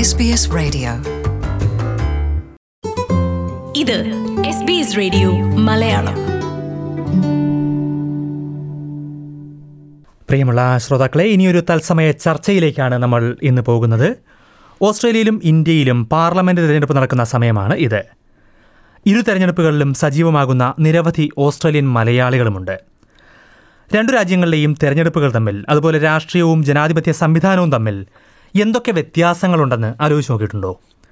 SBS Radio. ഇത് S B S radio Malayalam പ്രിയമുള്ള ശ്രോതാക്കളെ ഇനിയൊരു തത്സമയ ചർച്ചയിലേക്കാണ് നമ്മൾ ഇന്ന് പോകുന്നത് ഓസ്ട്രേലിയയിലും ഇന്ത്യയിലും പാർലമെന്റ് തിരഞ്ഞെടുപ്പ് നടക്കുന്ന സമയമാണ് ഇത് ഇരു തെരഞ്ഞെടുപ്പുകളിലും സജീവമാകുന്ന നിരവധി ഓസ്ട്രേലിയൻ മലയാളികളുമുണ്ട് രണ്ടു രാജ്യങ്ങളിലെയും തെരഞ്ഞെടുപ്പുകൾ തമ്മിൽ അതുപോലെ രാഷ്ട്രീയവും ജനാധിപത്യ സംവിധാനവും തമ്മിൽ എന്തൊക്കെ വ്യത്യാസങ്ങളുണ്ടെന്ന് ആലോചിച്ച് നോക്കിയിട്ടുണ്ടോ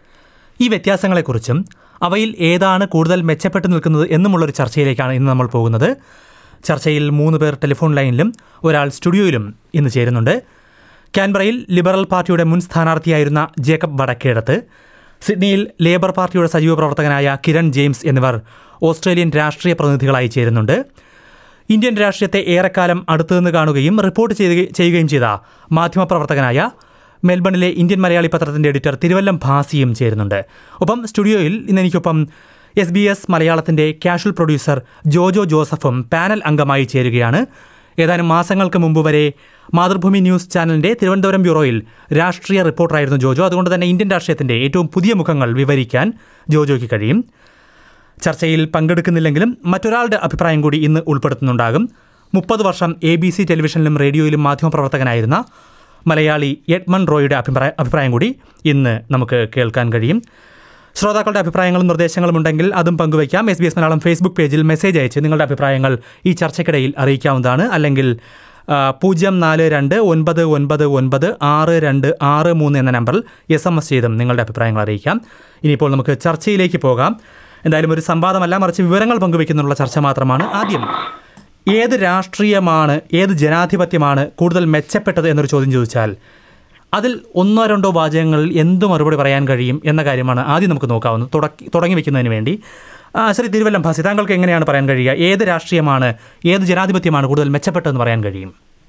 ഈ വ്യത്യാസങ്ങളെക്കുറിച്ചും അവയിൽ ഏതാണ് കൂടുതൽ മെച്ചപ്പെട്ടു നിൽക്കുന്നത് എന്നുമുള്ളൊരു ചർച്ചയിലേക്കാണ് ഇന്ന് നമ്മൾ പോകുന്നത് ചർച്ചയിൽ മൂന്ന് പേർ ടെലിഫോൺ ലൈനിലും ഒരാൾ സ്റ്റുഡിയോയിലും ഇന്ന് ചേരുന്നുണ്ട് കാൻബറയിൽ ലിബറൽ പാർട്ടിയുടെ മുൻ സ്ഥാനാർത്ഥിയായിരുന്ന ജേക്കബ് വടക്കേടത്ത് സിഡ്നിയിൽ ലേബർ പാർട്ടിയുടെ സജീവ പ്രവർത്തകനായ കിരൺ ജെയിംസ് എന്നിവർ ഓസ്ട്രേലിയൻ രാഷ്ട്രീയ പ്രതിനിധികളായി ചേരുന്നുണ്ട് ഇന്ത്യൻ രാഷ്ട്രീയത്തെ ഏറെക്കാലം അടുത്തുനിന്ന് കാണുകയും റിപ്പോർട്ട് ചെയ്യുക- ചെയ്യുകയും ചെയ്ത മാധ്യമപ്രവർത്തകനായ മെൽബണിലെ ഇന്ത്യൻ മലയാളി പത്രത്തിന്റെ എഡിറ്റർ തിരുവല്ലം ഭാസിയും ചേരുന്നുണ്ട് ഒപ്പം സ്റ്റുഡിയോയിൽ ഇന്ന് എനിക്കൊപ്പം എസ് ബി എസ് മലയാളത്തിന്റെ കാഷ്വൽ പ്രൊഡ്യൂസർ ജോജോ ജോസഫും പാനൽ അംഗമായി ചേരുകയാണ് ഏതാനും മാസങ്ങൾക്ക് മുമ്പ് വരെ മാതൃഭൂമി ന്യൂസ് ചാനലിന്റെ തിരുവനന്തപുരം ബ്യൂറോയിൽ രാഷ്ട്രീയ റിപ്പോർട്ടറായിരുന്നു ജോജോ അതുകൊണ്ട് തന്നെ ഇന്ത്യൻ രാഷ്ട്രീയത്തിന്റെ ഏറ്റവും പുതിയ മുഖങ്ങൾ വിവരിക്കാൻ ജോജോയ്ക്ക് കഴിയും ചർച്ചയിൽ പങ്കെടുക്കുന്നില്ലെങ്കിലും മറ്റൊരാളുടെ അഭിപ്രായം കൂടി ഇന്ന് ഉൾപ്പെടുത്തുന്നുണ്ടാകും മുപ്പത് വർഷം എ ബി സി ടെലിവിഷനിലും റേഡിയോയിലും മാധ്യമപ്രവർത്തകനായിരുന്ന മലയാളി എഡ്മൺ റോയുടെ അഭിപ്രായ അഭിപ്രായം കൂടി ഇന്ന് നമുക്ക് കേൾക്കാൻ കഴിയും ശ്രോതാക്കളുടെ അഭിപ്രായങ്ങളും നിർദ്ദേശങ്ങളും ഉണ്ടെങ്കിൽ അതും പങ്കുവയ്ക്കാം S B S Malayalam Facebook പേജിൽ മെസ്സേജ് അയച്ച് നിങ്ങളുടെ അഭിപ്രായങ്ങൾ ഈ ചർച്ചയ്ക്കിടയിൽ അറിയിക്കാവുന്നതാണ് അല്ലെങ്കിൽ ആ, പൂജ്യം നാല് രണ്ട് ഒൻപത് ഒൻപത് ഒൻപത് ആറ് രണ്ട് ആറ് മൂന്ന് എന്ന നമ്പറിൽ എസ് എം എസ് ചെയ്തും നിങ്ങളുടെ അഭിപ്രായങ്ങൾ അറിയിക്കാം ഇനിയിപ്പോൾ നമുക്ക് ചർച്ചയിലേക്ക് പോകാം എന്തായാലും ഒരു സംവാദമല്ല മറിച്ച് വിവരങ്ങൾ പങ്കുവയ്ക്കുന്നുള്ള ചർച്ച മാത്രമാണ് ആദ്യം ഏത് രാഷ്ട്രീയമാണ് ഏത് ജനാധിപത്യമാണ് കൂടുതൽ മെച്ചപ്പെട്ടത് എന്നൊരു ചോദ്യം ചോദിച്ചാൽ അതിൽ ഒന്നോ രണ്ടോ വാചകങ്ങളിൽ എന്ത് മറുപടി പറയാൻ കഴിയും എന്ന കാര്യമാണ് ആദ്യം നമുക്ക് നോക്കാവുന്നത് തുടക്കി തുടങ്ങി വെക്കുന്നതിന് വേണ്ടി ആ, ശ്രീ തിരുവല്ലം ഭാസി താങ്കൾക്ക് എങ്ങനെയാണ് പറയാൻ കഴിയുക ഏത് രാഷ്ട്രീയമാണ് ഏത് ജനാധിപത്യമാണ് കൂടുതൽ മെച്ചപ്പെട്ടതെന്ന് പറയാൻ കഴിയും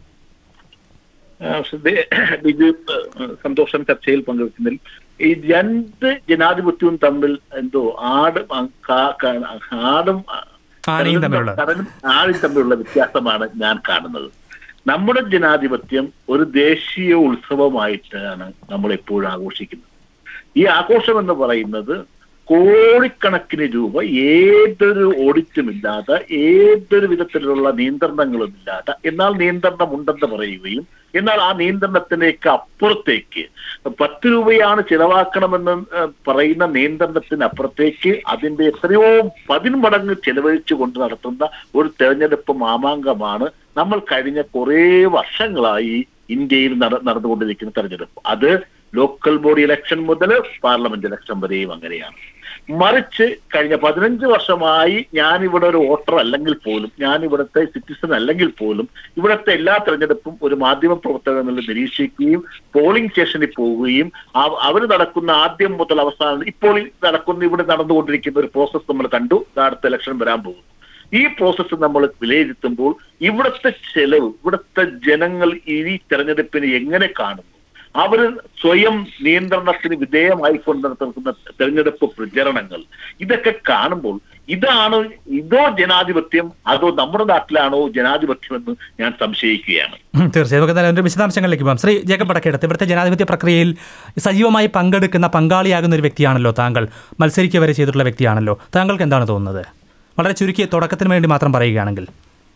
ആ, ശ്രദ്ധേ- ബിജു ഏഹ്, സന്തോഷം ചർച്ചയിൽ പങ്കെടുക്കുന്നതിൽ ഈ രണ്ട് ജനാധിപത്യവും തമ്മിൽ എന്തോ ആടും ആ, കാ- കാ- ആടും ആ, ആനയും തമ്മിലുള്ള. കടലും ആടും തമ്മിലുള്ള വ്യത്യാസമാണ് ഞാൻ കാണുന്നത് നമ്മുടെ ജനാധിപത്യം ഒരു ദേശീയ ഉത്സവമായിട്ടാണ് നമ്മൾ എപ്പോഴും ആഘോഷിക്കുന്നത് ഈ ആഘോഷം എന്ന് പറയുന്നത് കോടിക്കണക്കിന് രൂപ ഏതൊരു ഓഡിറ്റും ഇല്ലാതെ ഏതൊരു വിധത്തിലുള്ള നിയന്ത്രണങ്ങളും ഇല്ലാതെ എന്നാൽ നിയന്ത്രണം ഉണ്ടെന്ന് പറയുകയും എന്നാൽ ആ നിയന്ത്രണത്തിലേക്ക് അപ്പുറത്തേക്ക് പത്ത് രൂപയാണ് ചിലവാക്കണമെന്ന് ഏഹ്, പറയുന്ന നിയന്ത്രണത്തിന് അപ്പുറത്തേക്ക് അതിന്റെ എത്രയോ പതിന്മടങ്ങ് ചെലവഴിച്ചു കൊണ്ട് നടത്തുന്ന ഒരു തെരഞ്ഞെടുപ്പ് മാമാങ്കമാണ് നമ്മൾ കഴിഞ്ഞ കുറേ വർഷങ്ങളായി ഇന്ത്യയിൽ നട നടന്നുകൊണ്ടിരിക്കുന്ന തെരഞ്ഞെടുപ്പ് അത് ലോക്കൽ ബോഡി ഇലക്ഷൻ മുതൽ പാർലമെന്റ് ഇലക്ഷൻ വരെയും അങ്ങനെയാണ് മറിച്ച് കഴിഞ്ഞ പതിനഞ്ച് വർഷമായി ഞാൻ ഇവിടെ ഒരു വോട്ടർ അല്ലെങ്കിൽ പോലും ഞാൻ ഇവിടുത്തെ സിറ്റിസൺ അല്ലെങ്കിൽ പോലും ഇവിടുത്തെ എല്ലാ തെരഞ്ഞെടുപ്പും ഒരു മാധ്യമ പ്രവർത്തകൻ എന്നുള്ള നിരീക്ഷിക്കുകയും പോളിംഗ് സ്റ്റേഷനിൽ പോവുകയും അവർ നടക്കുന്ന ആദ്യം മുതൽ അവസാനം ഇപ്പോൾ ഈ നടക്കുന്ന ഇവിടെ നടന്നുകൊണ്ടിരിക്കുന്ന ഒരു പ്രോസസ്സ് നമ്മൾ കണ്ടു അടുത്ത ഇലക്ഷൻ വരാൻ പോകുന്നു ഈ പ്രോസസ്സ് നമ്മൾ വിലയിരുത്തുമ്പോൾ ഇവിടുത്തെ ചെലവ് ഇവിടുത്തെ ജനങ്ങൾ ഈ തെരഞ്ഞെടുപ്പിനെ എങ്ങനെ കാണുന്നു അവർ സ്വയം നിയന്ത്രണത്തിന് വിധേയമായിക്കൊണ്ട് നടത്തുന്ന തെരഞ്ഞെടുപ്പ് പ്രചരണങ്ങൾ ഇതൊക്കെ കാണുമ്പോൾ ഇതാണ് ഇതോ ജനാധിപത്യം അതോ നമ്മുടെ നാട്ടിലാണോ ജനാധിപത്യം എന്ന് ഞാൻ സംശയിക്കുകയാണ് ഉം, തീർച്ചയായും നമുക്ക് എന്തായാലും അതിന്റെ വിശദാംശങ്ങളിലേക്ക് പോകാം ശ്രീ ജേക്കബ് വടക്കേടത്ത് ഇവിടുത്തെ ജനാധിപത്യ പ്രക്രിയയിൽ സജീവമായി പങ്കെടുക്കുന്ന പങ്കാളിയാകുന്ന ഒരു വ്യക്തിയാണല്ലോ താങ്കൾ മത്സരിക്കുക വരെ ചെയ്തിട്ടുള്ള വ്യക്തിയാണല്ലോ താങ്കൾക്ക് എന്താണ് തോന്നുന്നത് വളരെ ചുരുക്കി തുടക്കത്തിന് വേണ്ടി മാത്രം പറയുകയാണെങ്കിൽ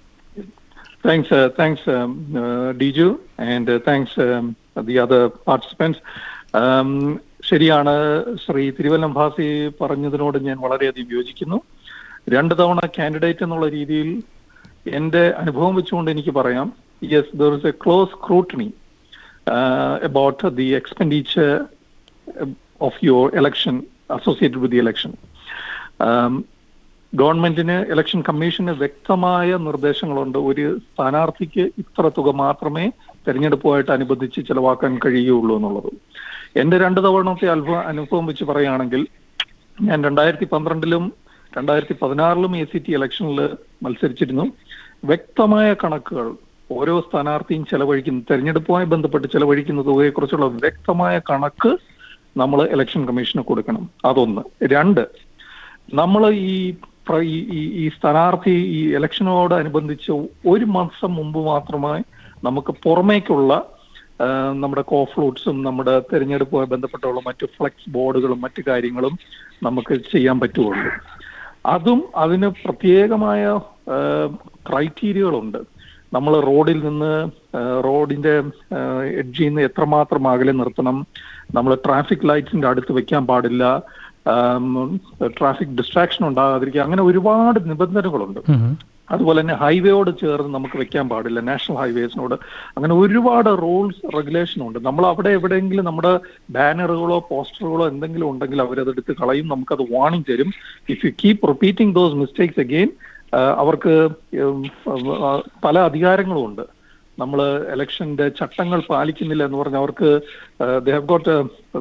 Thanks, uh, thanks, um, uh, Diju, and uh, thanks um, the other participants. Um, ശരിയാണ് ശ്രീ തിരുവല്ലം ഭാസി പറഞ്ഞതിനോട് ഞാൻ വളരെയധികം യോജിക്കുന്നു രണ്ട് തവണ കാൻഡിഡേറ്റ് എന്നുള്ള രീതിയിൽ എന്റെ അനുഭവം വെച്ചുകൊണ്ട് എനിക്ക് പറയാം yes there is a close scrutiny about the expenditure of your election associated with the election ഗവൺമെന്റിന് ഇലക്ഷൻ കമ്മീഷന് വ്യക്തമായ നിർദ്ദേശങ്ങളുണ്ട് ഒരു സ്ഥാനാർത്ഥിക്ക് ഇത്ര തുക മാത്രമേ തെരഞ്ഞെടുപ്പുമായിട്ട് അനുബന്ധിച്ച് ചെലവാക്കാൻ കഴിയുകയുള്ളൂ എന്നുള്ളത് എന്റെ രണ്ട് തവണത്തെ അനുഭവ അനുഭവം വെച്ച് പറയുകയാണെങ്കിൽ ഞാൻ രണ്ടായിരത്തി പന്ത്രണ്ടിലും രണ്ടായിരത്തി പതിനാറിലും എ സി ടി ഇലക്ഷനിൽ മത്സരിച്ചിരുന്നു വ്യക്തമായ കണക്കുകൾ ഓരോ സ്ഥാനാർത്ഥിയും ചെലവഴിക്കുന്ന തെരഞ്ഞെടുപ്പുമായി ബന്ധപ്പെട്ട് ചെലവഴിക്കുന്ന തുകയെക്കുറിച്ചുള്ള വ്യക്തമായ കണക്ക് നമ്മൾ ഇലക്ഷൻ കമ്മീഷന് കൊടുക്കണം അതൊന്ന് രണ്ട് നമ്മൾ ഈ പ്ര- ഈ- ഈ- ഈ സ്ഥാനാർത്ഥി ഈ ഇലക്ഷനോട് അനുബന്ധിച്ച് ഒരു മാസം മുമ്പ് മാത്രമായി നമുക്ക് പുറമേക്കുള്ള ആ, നമ്മുടെ കോഫ്ലൂട്ട്സും നമ്മുടെ തെരഞ്ഞെടുപ്പുമായി ബന്ധപ്പെട്ടുള്ള മറ്റു ഫ്ലെക്സ് ബോർഡുകളും മറ്റു കാര്യങ്ങളും നമുക്ക് ചെയ്യാൻ പറ്റുള്ളൂ അതും അതിന് പ്രത്യേകമായ ക്രൈറ്റീരിയകളുണ്ട് നമ്മൾ റോഡിൽ നിന്ന് ആ, റോഡിന്റെ എഡ്ജിൽ നിന്ന് എത്രമാത്രം അകലെ നിർത്തണം നമ്മൾ ട്രാഫിക് ലൈറ്റ്സിന്റെ അടുത്ത് വെക്കാൻ പാടില്ല ട്രാഫിക് ഡിസ്ട്രാക്ഷൻ ഉണ്ടാകാതിരിക്കുക അങ്ങനെ ഒരുപാട് നിബന്ധനകളുണ്ട് ഉം. അതുപോലെ തന്നെ ഹൈവേയോട് ചേർന്ന് നമുക്ക് വെക്കാൻ പാടില്ല നാഷണൽ ഹൈവേസിനോട് അങ്ങനെ ഒരുപാട് റൂൾസ് റെഗുലേഷൻ ഉണ്ട് നമ്മൾ അവിടെ എവിടെയെങ്കിലും നമ്മുടെ ബാനറുകളോ പോസ്റ്ററുകളോ എന്തെങ്കിലും ഉണ്ടെങ്കിൽ അവരതെടുത്ത് കളയും നമുക്കത് വാർണിംഗ് തരും if you keep repeating those mistakes again അവർക്ക് ഉം, ആ, പല അധികാരങ്ങളും ഉണ്ട് നമ്മൾ ഇലക്ഷന്റെ ചട്ടങ്ങൾ പാലിക്കുന്നില്ല എന്ന് പറഞ്ഞാൽ അവർക്ക് they have got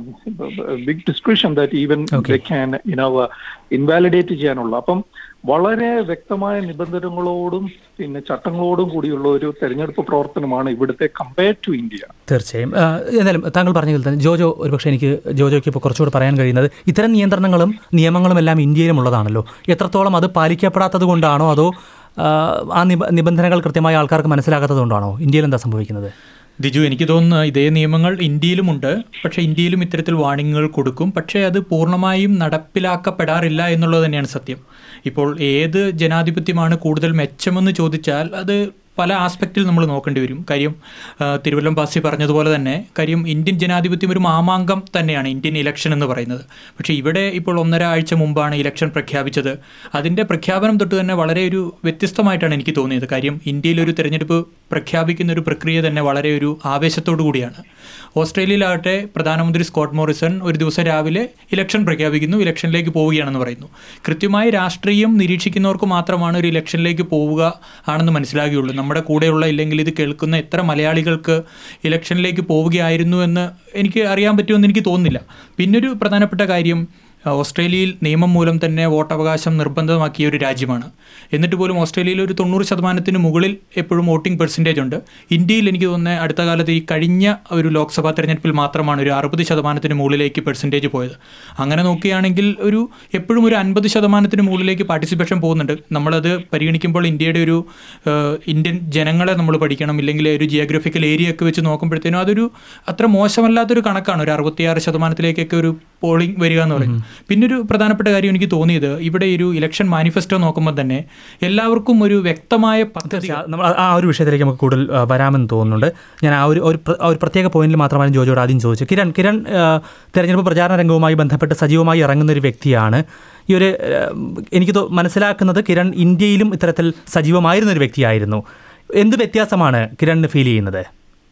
big description that even they can you know invalidate ചെയ്യാനുള്ള അപ്പം വളരെ വ്യക്തമായ നിബന്ധനകളോടും പിന്നെ ചട്ടങ്ങളോടും കൂടിയുള്ള ഒരു തെരഞ്ഞെടുപ്പ് പ്രവർത്തനമാണ് ഇവിടുത്തെ കമ്പയർ ടു ഇന്ത്യ തീർച്ചയായും ആ, എന്നാലും താങ്കൾ പറഞ്ഞതിൽ തന്നെ ജോജോ ഒരുപക്ഷെ എനിക്ക് ജോജോയ്ക്ക് ഇപ്പോൾ കുറച്ചുകൂടി പറയാൻ കഴിയുന്നത് ഇത്തരം നിയന്ത്രണങ്ങളും നിയമങ്ങളും എല്ലാം ഇന്ത്യയിലും ഉള്ളതാണല്ലോ എത്രത്തോളം അത് പാലിക്കപ്പെടാത്തത് കൊണ്ടാണോ അതോ ആ, ആ നിബ നിബന്ധനകൾ കൃത്യമായി ആൾക്കാർക്ക് മനസ്സിലാകാത്തത് കൊണ്ടാണോ ഇന്ത്യയിൽ എന്താ സംഭവിക്കുന്നത് ദിജു എനിക്ക് തോന്നുന്നു ഇതേ നിയമങ്ങൾ ഇന്ത്യയിലുമുണ്ട് പക്ഷേ ഇന്ത്യയിലും ഇത്തരത്തിൽ വാണിങ്ങുകൾ കൊടുക്കും പക്ഷേ അത് പൂർണ്ണമായും നടപ്പിലാക്കപ്പെടാറില്ല എന്നുള്ളത് തന്നെയാണ് സത്യം ഇപ്പോൾ ഏത് ജനാധിപത്യമാണ് കൂടുതൽ മെച്ചമെന്ന് ചോദിച്ചാൽ അത് പല ആസ്പെക്റ്റിൽ നമ്മൾ നോക്കേണ്ടി വരും കാര്യം ആ, തിരുവല്ലം പാസി പറഞ്ഞതുപോലെ തന്നെ കാര്യം ഇന്ത്യൻ ജനാധിപത്യം ഒരു മാമാങ്കം തന്നെയാണ് ഇന്ത്യൻ ഇലക്ഷൻ എന്ന് പറയുന്നത് പക്ഷേ ഇവിടെ ഇപ്പോൾ ഒന്നര ആഴ്ച മുമ്പാണ് ഇലക്ഷൻ പ്രഖ്യാപിച്ചത് അതിൻ്റെ പ്രഖ്യാപനം തൊട്ട് തന്നെ വളരെ ഒരു വ്യത്യസ്തമായിട്ടാണ് എനിക്ക് തോന്നിയത് കാര്യം ഇന്ത്യയിൽ ഒരു തെരഞ്ഞെടുപ്പ് പ്രഖ്യാപിക്കുന്ന ഒരു പ്രക്രിയ തന്നെ വളരെ ഒരു ആവേശത്തോടു കൂടിയാണ് ഓസ്ട്രേലിയയിലാകട്ടെ പ്രധാനമന്ത്രി സ്കോട്ട് മോറിസൺ ഒരു ദിവസം രാവിലെ ഇലക്ഷൻ പ്രഖ്യാപിക്കുന്നു ഇലക്ഷനിലേക്ക് പോവുകയാണെന്ന് പറയുന്നു കൃത്യമായി രാഷ്ട്രീയം നിരീക്ഷിക്കുന്നവർക്ക് മാത്രമാണ് ഒരു ഇലക്ഷനിലേക്ക് പോവുക ആണെന്ന് മനസ്സിലാകുകയുള്ളൂ നമ്മുടെ കൂടെയുള്ള ഇല്ലെങ്കിൽ ഇത് കേൾക്കുന്ന എത്ര മലയാളികൾക്ക് ഇലക്ഷനിലേക്ക് പോവുകയായിരുന്നു എന്ന് എനിക്ക് അറിയാൻ പറ്റുമെന്ന് എനിക്ക് തോന്നുന്നില്ല പിന്നൊരു പ്രധാനപ്പെട്ട കാര്യം ഓസ്ട്രേലിയയിൽ നിയമം മൂലം തന്നെ വോട്ടവകാശം നിർബന്ധമാക്കിയ ഒരു രാജ്യമാണ് എന്നിട്ട് പോലും ഓസ്ട്രേലിയയിൽ ഒരു തൊണ്ണൂറ് ശതമാനത്തിന് മുകളിൽ എപ്പോഴും വോട്ടിംഗ് പെർസെൻറ്റേജ് ഉണ്ട് ഇന്ത്യയിൽ എനിക്ക് തോന്നുന്നത് അടുത്ത കാലത്ത് ഈ കഴിഞ്ഞ ഒരു ലോക്സഭാ തെരഞ്ഞെടുപ്പിൽ മാത്രമാണ് ഒരു അറുപത് ശതമാനത്തിന് മുകളിലേക്ക് പെർസെൻറ്റേജ് പോയത് അങ്ങനെ നോക്കുകയാണെങ്കിൽ ഒരു എപ്പോഴും ഒരു അൻപത് ശതമാനത്തിന് മുകളിലേക്ക് പാർട്ടിസിപ്പേഷൻ പോകുന്നുണ്ട് നമ്മളത് പരിഗണിക്കുമ്പോൾ ഇന്ത്യയുടെ ഒരു ഏഹ്, ഇന്ത്യൻ ജനങ്ങളെ നമ്മൾ പഠിക്കണം ഇല്ലെങ്കിൽ ഒരു ജിയോഗ്രഫിക്കൽ ഏരിയ ഒക്കെ വെച്ച് നോക്കുമ്പോഴത്തേനും അതൊരു അത്ര മോശമല്ലാത്തൊരു കണക്കാണ് ഒരു അറുപത്തിയാറ് ശതമാനത്തിലേക്കൊക്കെ ഒരു പോളിംഗ് വരിക എന്ന് പറയുന്നത് പിന്നെ ഒരു പ്രധാനപ്പെട്ട കാര്യം എനിക്ക് തോന്നിയത് ഇവിടെ ഒരു ഇലക്ഷൻ മാനിഫെസ്റ്റോ നോക്കുമ്പോൾ തന്നെ എല്ലാവർക്കും ഒരു വ്യക്തമായ പദ്ധതി തീർച്ചയായും നമ്മൾ ആ- ആ ഒരു വിഷയത്തിലേക്ക് നമുക്ക് കൂടുതൽ ആ, വരാമെന്ന് തോന്നുന്നുണ്ട് ഞാൻ ആ ഒരു ഒരു പ്ര- ആ ഒരു പ്രത്യേക പോയിന്റിൽ മാത്രമാണ് ജോജോട് ആദ്യം ചോദിച്ചത് കിരൺ കിരൺ ആ, തെരഞ്ഞെടുപ്പ് പ്രചാരണ രംഗവുമായി ബന്ധപ്പെട്ട് സജീവമായി ഇറങ്ങുന്ന ഒരു വ്യക്തിയാണ് ഈ ഒരു ആ, എനിക്ക് തോ- മനസ്സിലാക്കുന്നത് കിരൺ ഇന്ത്യയിലും ഇത്തരത്തിൽ സജീവമായിരുന്ന ഒരു വ്യക്തിയായിരുന്നു എന്ത് വ്യത്യാസമാണ് കിരണിന് ഫീൽ ചെയ്യുന്നത്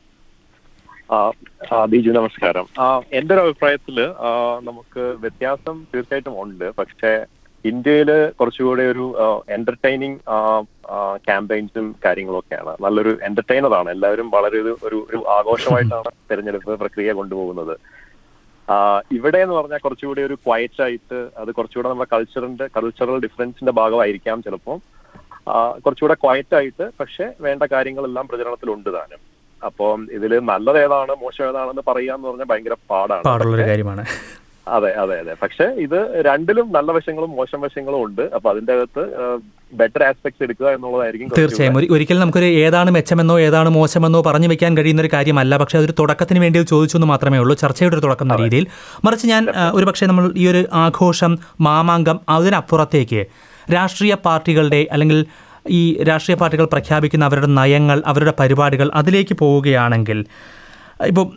ആ, ആ, ബിജു നമസ്കാരം ആ, എന്റെ ഒരു അഭിപ്രായത്തില് ആ, നമുക്ക് വ്യത്യാസം തീർച്ചയായിട്ടും ഉണ്ട് പക്ഷേ ഇന്ത്യയില് കുറച്ചുകൂടെ ഒരു എന്റർടൈനിങ് ക്യാമ്പയിൻസും കാര്യങ്ങളും ഒക്കെയാണ് നല്ലൊരു എന്റർടൈനർ ആണ് എല്ലാവരും വളരെ ഒരു ഒരു ഒരു ആഘോഷമായിട്ടാണ് തെരഞ്ഞെടുപ്പ് പ്രക്രിയ കൊണ്ടുപോകുന്നത് ആ, ഇവിടെ എന്ന് പറഞ്ഞാൽ കുറച്ചുകൂടി ഒരു ക്വയറ്റ് ആയിട്ട് അത് കുറച്ചുകൂടെ നമ്മുടെ കൾച്ചറിന്റെ കൾച്ചറൽ ഡിഫറൻസിന്റെ ഭാഗമായിരിക്കാം ചിലപ്പോൾ കുറച്ചുകൂടെ ക്വയറ്റ് ആയിട്ട് പക്ഷെ വേണ്ട കാര്യങ്ങളെല്ലാം പ്രചരണത്തിലുണ്ട് താനും അപ്പം ഇതില് നല്ലത് ഏതാണ് മോശം ഏതാണെന്ന് പറയാന്ന് പറഞ്ഞാൽ ഭയങ്കര പാടാണ് പാടുള്ളൊരു പക്ഷേ- കാര്യമാണ് അതെ അതെ അതെ പക്ഷെ ഇത് രണ്ടിലും നല്ല വശങ്ങളും മോശം വശങ്ങളും ഉണ്ട് അപ്പൊ അതിന്റെ അകത്ത് ബെറ്റർ ആസ്പെക്ട്സ് എടുക്കുക എന്നുള്ളതായിരിക്കും കുറച്ചുകൂടെ- തീർച്ചയായും ഒരു- ഒരിക്കലും നമുക്കൊരു ഏതാണ് മെച്ചമെന്നോ ഏതാണ് മോശമെന്നോ പറഞ്ഞു വെക്കാൻ കഴിയുന്ന ഒരു കാര്യമല്ല പക്ഷേ അതൊരു തുടക്കത്തിന് വേണ്ടി അത് ചോദിച്ചു എന്ന് മാത്രമേ ഉള്ളൂ ചർച്ചയുടെ ഒരു തുടക്കം എന്ന രീതിയിൽ മറിച്ച് ഞാൻ ആ, ഒരു പക്ഷേ നമ്മൾ ഈ ഒരു ആഘോഷം മാമാങ്കം അതിനപ്പുറത്തേക്ക് രാഷ്ട്രീയ പാർട്ടികളുടെ അല്ലെങ്കിൽ ഈ രാഷ്ട്രീയ പാർട്ടികൾ പ്രഖ്യാപിക്കുന്ന അവരുടെ നയങ്ങൾ അവരുടെ പരിപാടികൾ അതിലേക്ക് പോവുകയാണെങ്കിൽ ഇപ്പോൾ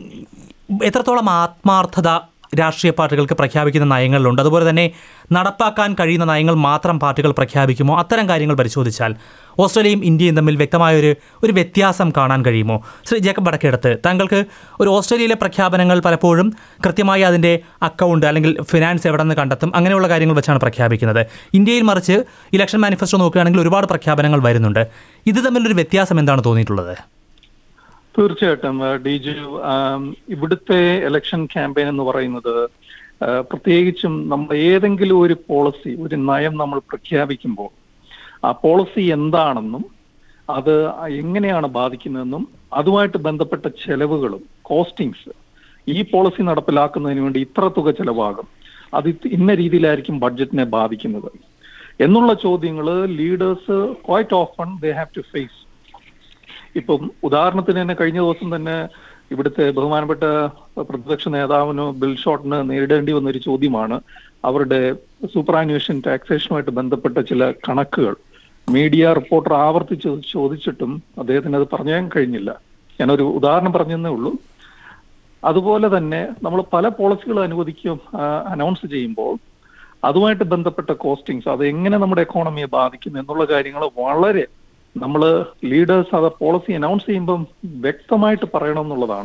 എത്രത്തോളം ആത്മാർത്ഥത രാഷ്ട്രീയ പാർട്ടികൾക്ക് പ്രഖ്യാപിക്കുന്ന നയങ്ങളിലുണ്ട് അതുപോലെ തന്നെ നടപ്പാക്കാൻ കഴിയുന്ന നയങ്ങൾ മാത്രം പാർട്ടികൾ പ്രഖ്യാപിക്കുമോ അത്തരം കാര്യങ്ങൾ പരിശോധിച്ചാൽ ഓസ്ട്രേലിയയും ഇന്ത്യയും തമ്മിൽ വ്യക്തമായ ഒരു ഒരു വ്യത്യാസം കാണാൻ കഴിയുമോ ശ്രീ ജേക്കബ് വടക്കെടുത്ത് താങ്കൾക്ക് ഒരു ഓസ്ട്രേലിയയിലെ പ്രഖ്യാപനങ്ങൾ പലപ്പോഴും കൃത്യമായി അതിൻ്റെ അക്കൗണ്ട് അല്ലെങ്കിൽ ഫിനാൻസ് എവിടെ നിന്ന് കണ്ടെത്തും അങ്ങനെയുള്ള കാര്യങ്ങൾ വെച്ചാണ് പ്രഖ്യാപിക്കുന്നത് ഇന്ത്യയിൽ മറിച്ച് ഇലക്ഷൻ മാനിഫെസ്റ്റോ നോക്കുകയാണെങ്കിൽ ഒരുപാട് പ്രഖ്യാപനങ്ങൾ വരുന്നുണ്ട് ഇത് തമ്മിലൊരു വ്യത്യാസം എന്താണ് തോന്നിയിട്ടുള്ളത് തീർച്ചയായിട്ടും ആ, ഡിജു ആം, ഇവിടുത്തെ ഇലക്ഷൻ ക്യാമ്പയിൻ എന്ന് പറയുന്നത് ആ, പ്രത്യേകിച്ചും നമ്മൾ ഏതെങ്കിലും ഒരു പോളിസി ഒരു നയം നമ്മൾ പ്രഖ്യാപിക്കുമ്പോൾ ആ പോളിസി എന്താണെന്നും അത് എങ്ങനെയാണ് ബാധിക്കുന്നതെന്നും അതുമായിട്ട് ബന്ധപ്പെട്ട ചെലവുകളും കോസ്റ്റിങ്സ് ഈ പോളിസി നടപ്പിലാക്കുന്നതിന് വേണ്ടി ഇത്ര തുക ചെലവാകും അത് ഇത് ഇന്ന രീതിയിലായിരിക്കും ബഡ്ജറ്റിനെ ബാധിക്കുന്നത് എന്നുള്ള ചോദ്യങ്ങൾ leaders quite often they have to face ഇപ്പം ഉദാഹരണത്തിന് തന്നെ കഴിഞ്ഞ ദിവസം തന്നെ ഇവിടുത്തെ ബഹുമാനപ്പെട്ട പ്രതിപക്ഷ നേതാവിന് ബിൽ ഷോട്ടിന് നേരിടേണ്ടി വന്ന ഒരു ചോദ്യമാണ് അവരുടെ സൂപ്പറാനുവേഷൻ ടാക്സേഷനുമായിട്ട് ബന്ധപ്പെട്ട ചില കണക്കുകൾ മീഡിയ റിപ്പോർട്ടർ ആവർത്തിച്ച് ചോദിച്ചിട്ടും അദ്ദേഹത്തിന് അത് പറയാൻ കഴിഞ്ഞില്ല ഞാനൊരു ഉദാഹരണം പറഞ്ഞതേ ഉള്ളൂ അതുപോലെ തന്നെ നമ്മൾ പല പോളിസികൾ അനുവദിക്കും അനൗൺസ് ചെയ്യുമ്പോൾ അതുമായിട്ട് ബന്ധപ്പെട്ട കോസ്റ്റിങ്സ് അത് എങ്ങനെ നമ്മുടെ എക്കോണമിയെ ബാധിക്കും എന്നുള്ള കാര്യങ്ങൾ വളരെ നമ്മൾ ലീഡേഴ്സ് അത് പോളിസി അനൗൺസ് ചെയ്യുമ്പം വ്യക്തമായിട്ട് പറയണം എന്നുള്ളതാണ്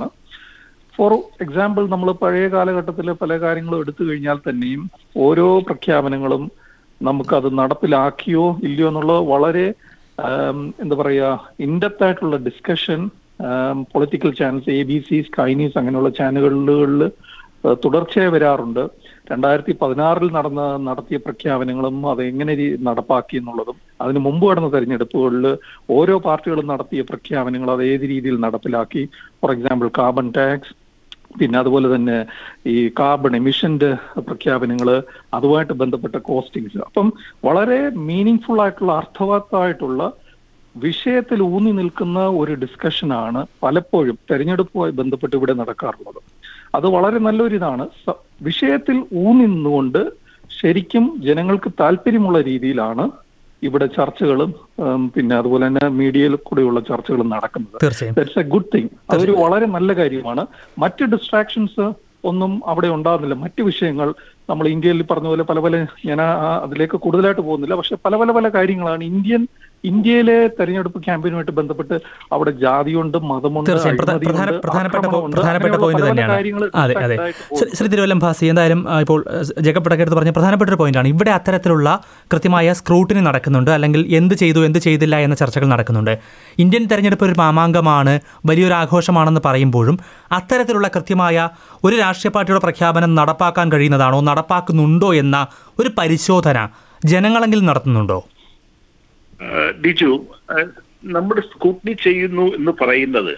ഫോർ എക്സാമ്പിൾ നമ്മൾ പഴയ കാലഘട്ടത്തിൽ പല കാര്യങ്ങളും എടുത്തു കഴിഞ്ഞാൽ തന്നെയും ഓരോ പ്രഖ്യാപനങ്ങളും നമുക്കത് നടപ്പിലാക്കിയോ ഇല്ലയോ എന്നുള്ളത് വളരെ ആം, എന്താ പറയാ ഇൻഡെപ്ത് ആയിട്ടുള്ള discussion political channels A B C Sky News അങ്ങനെയുള്ള ചാനലുകളിൽ തുടർച്ചയായി വരാറുണ്ട് രണ്ടായിരത്തി പതിനാറിൽ നടന്ന നടത്തിയ പ്രഖ്യാപനങ്ങളും അത് എങ്ങനെ രീ- നടപ്പാക്കി എന്നുള്ളതും അതിന് മുമ്പ് നടന്ന തെരഞ്ഞെടുപ്പുകളിൽ ഓരോ പാർട്ടികളും നടത്തിയ പ്രഖ്യാപനങ്ങൾ അത് ഏത് രീതിയിൽ നടപ്പിലാക്കി ഫോർ എക്സാമ്പിൾ കാർബൺ ടാക്സ് പിന്നെ അതുപോലെ തന്നെ ഈ കാർബൺ എമിഷന്റെ പ്രഖ്യാപനങ്ങൾ അതുമായിട്ട് ബന്ധപ്പെട്ട കോസ്റ്റിങ്സ് അപ്പം വളരെ മീനിങ് ഫുൾ ആയിട്ടുള്ള അർത്ഥവത്തായിട്ടുള്ള വിഷയത്തിൽ ഊന്നി നിൽക്കുന്ന ഒരു ഡിസ്കഷനാണ് പലപ്പോഴും തെരഞ്ഞെടുപ്പുമായി ബന്ധപ്പെട്ട് ഇവിടെ നടക്കാറുള്ളത് അത് വളരെ നല്ലൊരു ഇതാണ് സ- വിഷയത്തിൽ ഊന്നി നിന്നുകൊണ്ട് ശരിക്കും ജനങ്ങൾക്ക് താല്പര്യമുള്ള രീതിയിലാണ് ഇവിടെ ചർച്ചകളും ഉം, പിന്നെ അതുപോലെ തന്നെ മീഡിയയിൽ കൂടെയുള്ള ചർച്ചകളും നടക്കുന്നത് തീർച്ചയായും ദറ്റ്സ് എ ഗുഡ് തിങ് അതൊരു വളരെ നല്ല കാര്യമാണ് മറ്റ് ഡിസ്ട്രാക്ഷൻസ് ഒന്നും അവിടെ ഉണ്ടാകുന്നില്ല മറ്റ് വിഷയങ്ങൾ നമ്മൾ ഇന്ത്യയിൽ പറഞ്ഞ പോലെ പല പല ഞാൻ ആ- ആ അതിലേക്ക് കൂടുതലായിട്ട് പോകുന്നില്ല പക്ഷെ പല പല പല കാര്യങ്ങളാണ് ഇന്ത്യൻ ഇന്ത്യയിലെ തെരഞ്ഞെടുപ്പ് ക്യാമ്പയിനുമായിട്ട് ബന്ധപ്പെട്ട് അവിടെ ജാതിയുണ്ട് മതമുണ്ട് തീർച്ചയായും പ്രധാ- പ്രധാന അഴിമതിയുണ്ട്, പ്രധാനപ്പെട്ട പോ- ആക്രമണമുണ്ട്. പ്രധാനപ്പെട്ട അങ്ങനെയുള്ള പോയിന്റ് പല പല തന്നെയാണ് കാര്യങ്ങൾ അതെ അതെ distract ആയിട്ട് ശ്രീ- ശ്രീ തിരുവല്ലം ഭാസി എന്തായാലും ആ, ഇപ്പോൾ ആ, ജേക്കബ് പടക്കെടുത്ത് പറഞ്ഞ പ്രധാനപ്പെട്ട ഒരു പോയിന്റാണ് ഇവിടെ അത്തരത്തിലുള്ള കൃത്യമായ സ്ക്രൂട്ടിനി നടക്കുന്നുണ്ട് അല്ലെങ്കിൽ എന്ത് ചെയ്തു എന്ത് ചെയ്തില്ല എന്ന ചർച്ചകൾ നടക്കുന്നുണ്ട് ഇന്ത്യൻ തെരഞ്ഞെടുപ്പ് ഒരു മാമാങ്കമാണ് വലിയൊരു ആഘോഷമാണെന്ന് പറയുമ്പോഴും അത്തരത്തിലുള്ള കൃത്യമായ ഒരു രാഷ്ട്രീയ പാർട്ടിയുടെ പ്രഖ്യാപനം നടപ്പാക്കാൻ കഴിയുന്നതാണോ നടപ്പാക്കുന്നുണ്ടോ എന്ന ഒരു പരിശോധന ജനങ്ങളെങ്കിലും നടത്തുന്നുണ്ടോ ഏഹ് ഡിജു ഏഹ് നമ്മുടെ സ്കൂട്ട്നി ചെയ്യുന്നു എന്ന് പറയുന്നത്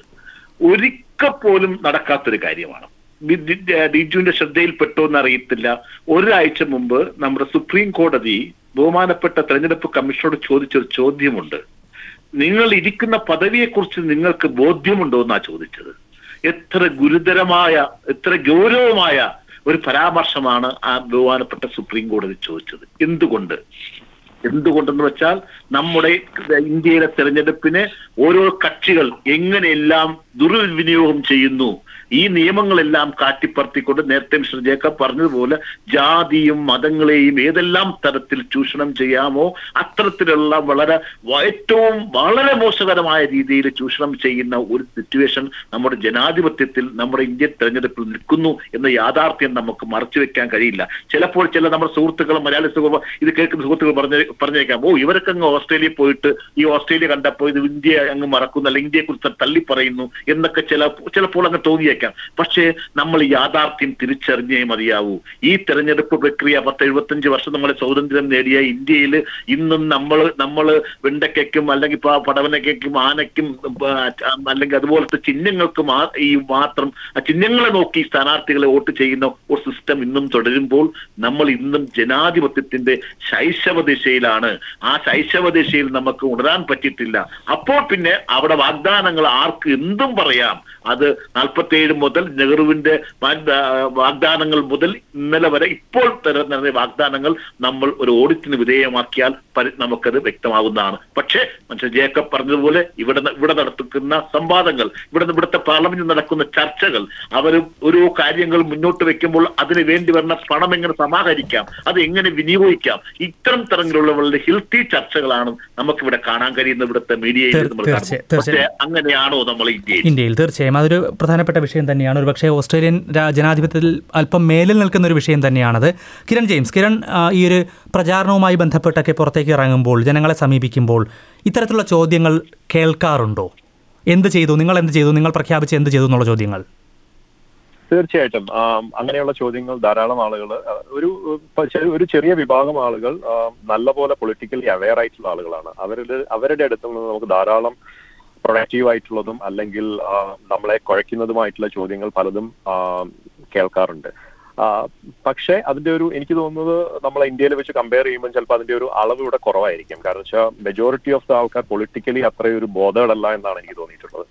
ഒരിക്കൽ പോലും നടക്കാത്തൊരു കാര്യമാണ് ഡി- ഡി- ഏഹ് ഡിജുവിന്റെ ശ്രദ്ധയിൽപ്പെട്ടോ എന്ന് അറിയത്തില്ല ഒരാഴ്ച മുമ്പ് നമ്മുടെ സുപ്രീം കോടതി ബഹുമാനപ്പെട്ട തെരഞ്ഞെടുപ്പ് കമ്മീഷനോട് ചോദിച്ചൊരു ചോദ്യമുണ്ട് നിങ്ങൾ ഇരിക്കുന്ന പദവിയെക്കുറിച്ച് നിങ്ങൾക്ക് ബോധ്യമുണ്ടോ എന്നാ ചോദിച്ചത് എത്ര ഗുരുതരമായ എത്ര ഗൗരവമായ ഒരു പരാമർശമാണ് ആ ബഹുമാനപ്പെട്ട സുപ്രീം കോടതി ചോദിച്ചത് എന്തുകൊണ്ട് എന്തുകൊണ്ടെന്ന് വെച്ചാൽ നമ്മുടെ ഇന്ത്യയിലെ തെരഞ്ഞെടുപ്പിനെ ഓരോ കക്ഷികൾ എങ്ങനെയെല്ലാം ദുർവിനിയോഗം ചെയ്യുന്നു ഈ നിയമങ്ങളെല്ലാം കാറ്റിപ്പറത്തിക്കൊണ്ട് നേരത്തെ മിസ്റ്റർ ജേക്കബ് പറഞ്ഞതുപോലെ ജാതിയും മതങ്ങളെയും ഏതെല്ലാം തരത്തിൽ ചൂഷണം ചെയ്യാമോ അത്തരത്തിലുള്ള വളരെ വ- ഏറ്റവും വളരെ മോശകരമായ രീതിയിൽ ചൂഷണം ചെയ്യുന്ന ഒരു സിറ്റുവേഷൻ നമ്മുടെ ജനാധിപത്യത്തിൽ നമ്മുടെ ഇന്ത്യൻ തെരഞ്ഞെടുപ്പിൽ നിൽക്കുന്നു എന്ന യാഥാർത്ഥ്യം നമുക്ക് മറച്ചു വെക്കാൻ കഴിയില്ല ചിലപ്പോൾ ചില നമ്മുടെ സുഹൃത്തുക്കൾ മലയാളി സുഹൃത്തുക്കൾ ഇത് കേൾക്കുന്ന സുഹൃത്തുക്കൾ പറഞ്ഞ പറഞ്ഞേക്കാം ഓ ഇവരൊക്കെ അങ്ങ് ഓസ്ട്രേലിയ പോയിട്ട് ഈ ഓസ്ട്രേലിയ കണ്ടപ്പോൾ ഇത് ഇന്ത്യ അങ്ങ് മറക്കുന്നു അല്ലെങ്കിൽ ഇന്ത്യയെ കുറിച്ച് തള്ളി പറയുന്നു എന്നൊക്കെ ചില ചിലപ്പോൾ അങ്ങ് തോന്നിയേക്കാം പക്ഷേ നമ്മൾ ഈ യാഥാർത്ഥ്യം തിരിച്ചറിഞ്ഞേ മതിയാവൂ ഈ തെരഞ്ഞെടുപ്പ് പ്രക്രിയ പത്ത് എഴുപത്തഞ്ച് വർഷം നമ്മളെ സ്വാതന്ത്ര്യം നേടിയ ഇന്ത്യയിൽ ഇന്നും നമ്മൾ നമ്മൾ വെണ്ടയ്ക്കും അല്ലെങ്കിൽ പ- പടവനയ്ക്കും ആനയ്ക്കും ആ, അല്ലെങ്കിൽ അതുപോലത്തെ ചിഹ്നങ്ങൾക്ക് മാ- ഈ മാത്രം ആ ചിഹ്നങ്ങളെ നോക്കി സ്ഥാനാർത്ഥികളെ വോട്ട് ചെയ്യുന്ന ഒരു സിസ്റ്റം ഇന്നും തുടരുമ്പോൾ നമ്മൾ ഇന്നും ജനാധിപത്യത്തിന്റെ ശൈശവ ദിശയിലാണ് ആ ശൈശവ ദിശയിൽ നമുക്ക് ഉണരാൻ പറ്റിയിട്ടില്ല അപ്പോൾ പിന്നെ അവിടെ വാഗ്ദാനങ്ങൾ ആർക്ക് എന്തും പറയാം അത് നാൽപ്പത്തിയേഴ് മുതൽ നെഹ്റുവിന്റെ വാഗ്ദാ- വാഗ്ദാനങ്ങൾ മുതൽ ഇന്നലെ വരെ ഇപ്പോൾ തര- നടന്ന വാഗ്ദാനങ്ങൾ നമ്മൾ ഒരു ഓഡിറ്റിന് വിധേയമാക്കിയാൽ പരി- നമുക്കത് വ്യക്തമാകുന്നതാണ് പക്ഷേ മനുഷ്യ ജേക്കബ് പറഞ്ഞതുപോലെ ഇവിടെ ന- ഇവിടെ നടത്തുന്ന സംവാദങ്ങൾ ഇവിടെ ഇവിടുത്തെ പാർലമെന്റിൽ നടക്കുന്ന ചർച്ചകൾ അവർ ഓരോ കാര്യങ്ങൾ മുന്നോട്ട് വെക്കുമ്പോൾ അതിന് വേണ്ടി വരുന്ന പണം എങ്ങനെ സമാഹരിക്കാം അത് എങ്ങനെ വിനിയോഗിക്കാം ഇത്തരം തരത്തിലുള്ള വളരെ ഹെൽത്തി ചർച്ചകളാണ് നമുക്കിവിടെ കാണാൻ കഴിയുന്ന ഇവിടുത്തെ മീഡിയയിൽ തീർ- നമ്മൾ തീർച്ചയായും, കാണുന്നത് പക്ഷേ തീർച്ചയായും. അങ്ങനെയാണോ നമ്മൾ ഇന്ത്യയിൽ ഇന്ത്യയിൽ തീർച്ചയായും അതൊരു പ്രധാനപ്പെട്ട വിഷയം തന്നെയാണ് ഒരു പക്ഷേ ഓസ്ട്രേലിയൻ രാ- ജനാധിപത്യത്തിൽ അല്പം മേലിൽ നിൽക്കുന്ന ഒരു വിഷയം തന്നെയാണത് കിരൺ ജെയിംസ് കിരൺ ആ, ഈ ഒരു പ്രചാരണവുമായി ബന്ധപ്പെട്ടൊക്കെ പുറത്തേക്ക് ഇറങ്ങുമ്പോൾ ജനങ്ങളെ സമീപിക്കുമ്പോൾ ഇത്തരത്തിലുള്ള ചോദ്യങ്ങൾ കേൾക്കാറുണ്ടോ എന്ത് ചെയ്തു നിങ്ങൾ എന്ത് ചെയ്തു നിങ്ങൾ പ്രഖ്യാപിച്ച് എന്ത് ചെയ്തു എന്നുള്ള ചോദ്യങ്ങൾ തീർച്ചയായിട്ടും ആം, അങ്ങനെയുള്ള ചോദ്യങ്ങൾ ധാരാളം ആളുകൾ ഒരു ഇപ്പൊ ചെ- ഒരു ചെറിയ വിഭാഗം ആളുകൾ ആം, നല്ലപോലെ പൊളിറ്റിക്കലി അവെയർ ആയിട്ടുള്ള ആളുകളാണ് അവരുടെ അവരുടെ അടുത്ത് നിന്ന് നമുക്ക് ധാരാളം പ്രൊഡക്റ്റീവ് ആയിട്ടുള്ളതും അല്ലെങ്കിൽ ആ, നമ്മളെ കുഴയ്ക്കുന്നതുമായിട്ടുള്ള ചോദ്യങ്ങൾ പലതും ആം, കേൾക്കാറുണ്ട് ആ, പക്ഷേ അതിന്റെ ഒരു എനിക്ക് തോന്നുന്നത് നമ്മളെ ഇന്ത്യയിൽ വെച്ച് കമ്പയർ ചെയ്യുമ്പോൾ ചിലപ്പോൾ അതിന്റെ ഒരു അളവ് ഇവിടെ കുറവായിരിക്കും കാരണം വെച്ചാൽ മെജോറിറ്റി ഓഫ് ദ ആൾക്കാർ പൊളിറ്റിക്കലി അത്രയൊരു ബോധേഡല്ല എന്നാണ് എനിക്ക് തോന്നിയിട്ടുള്ളത്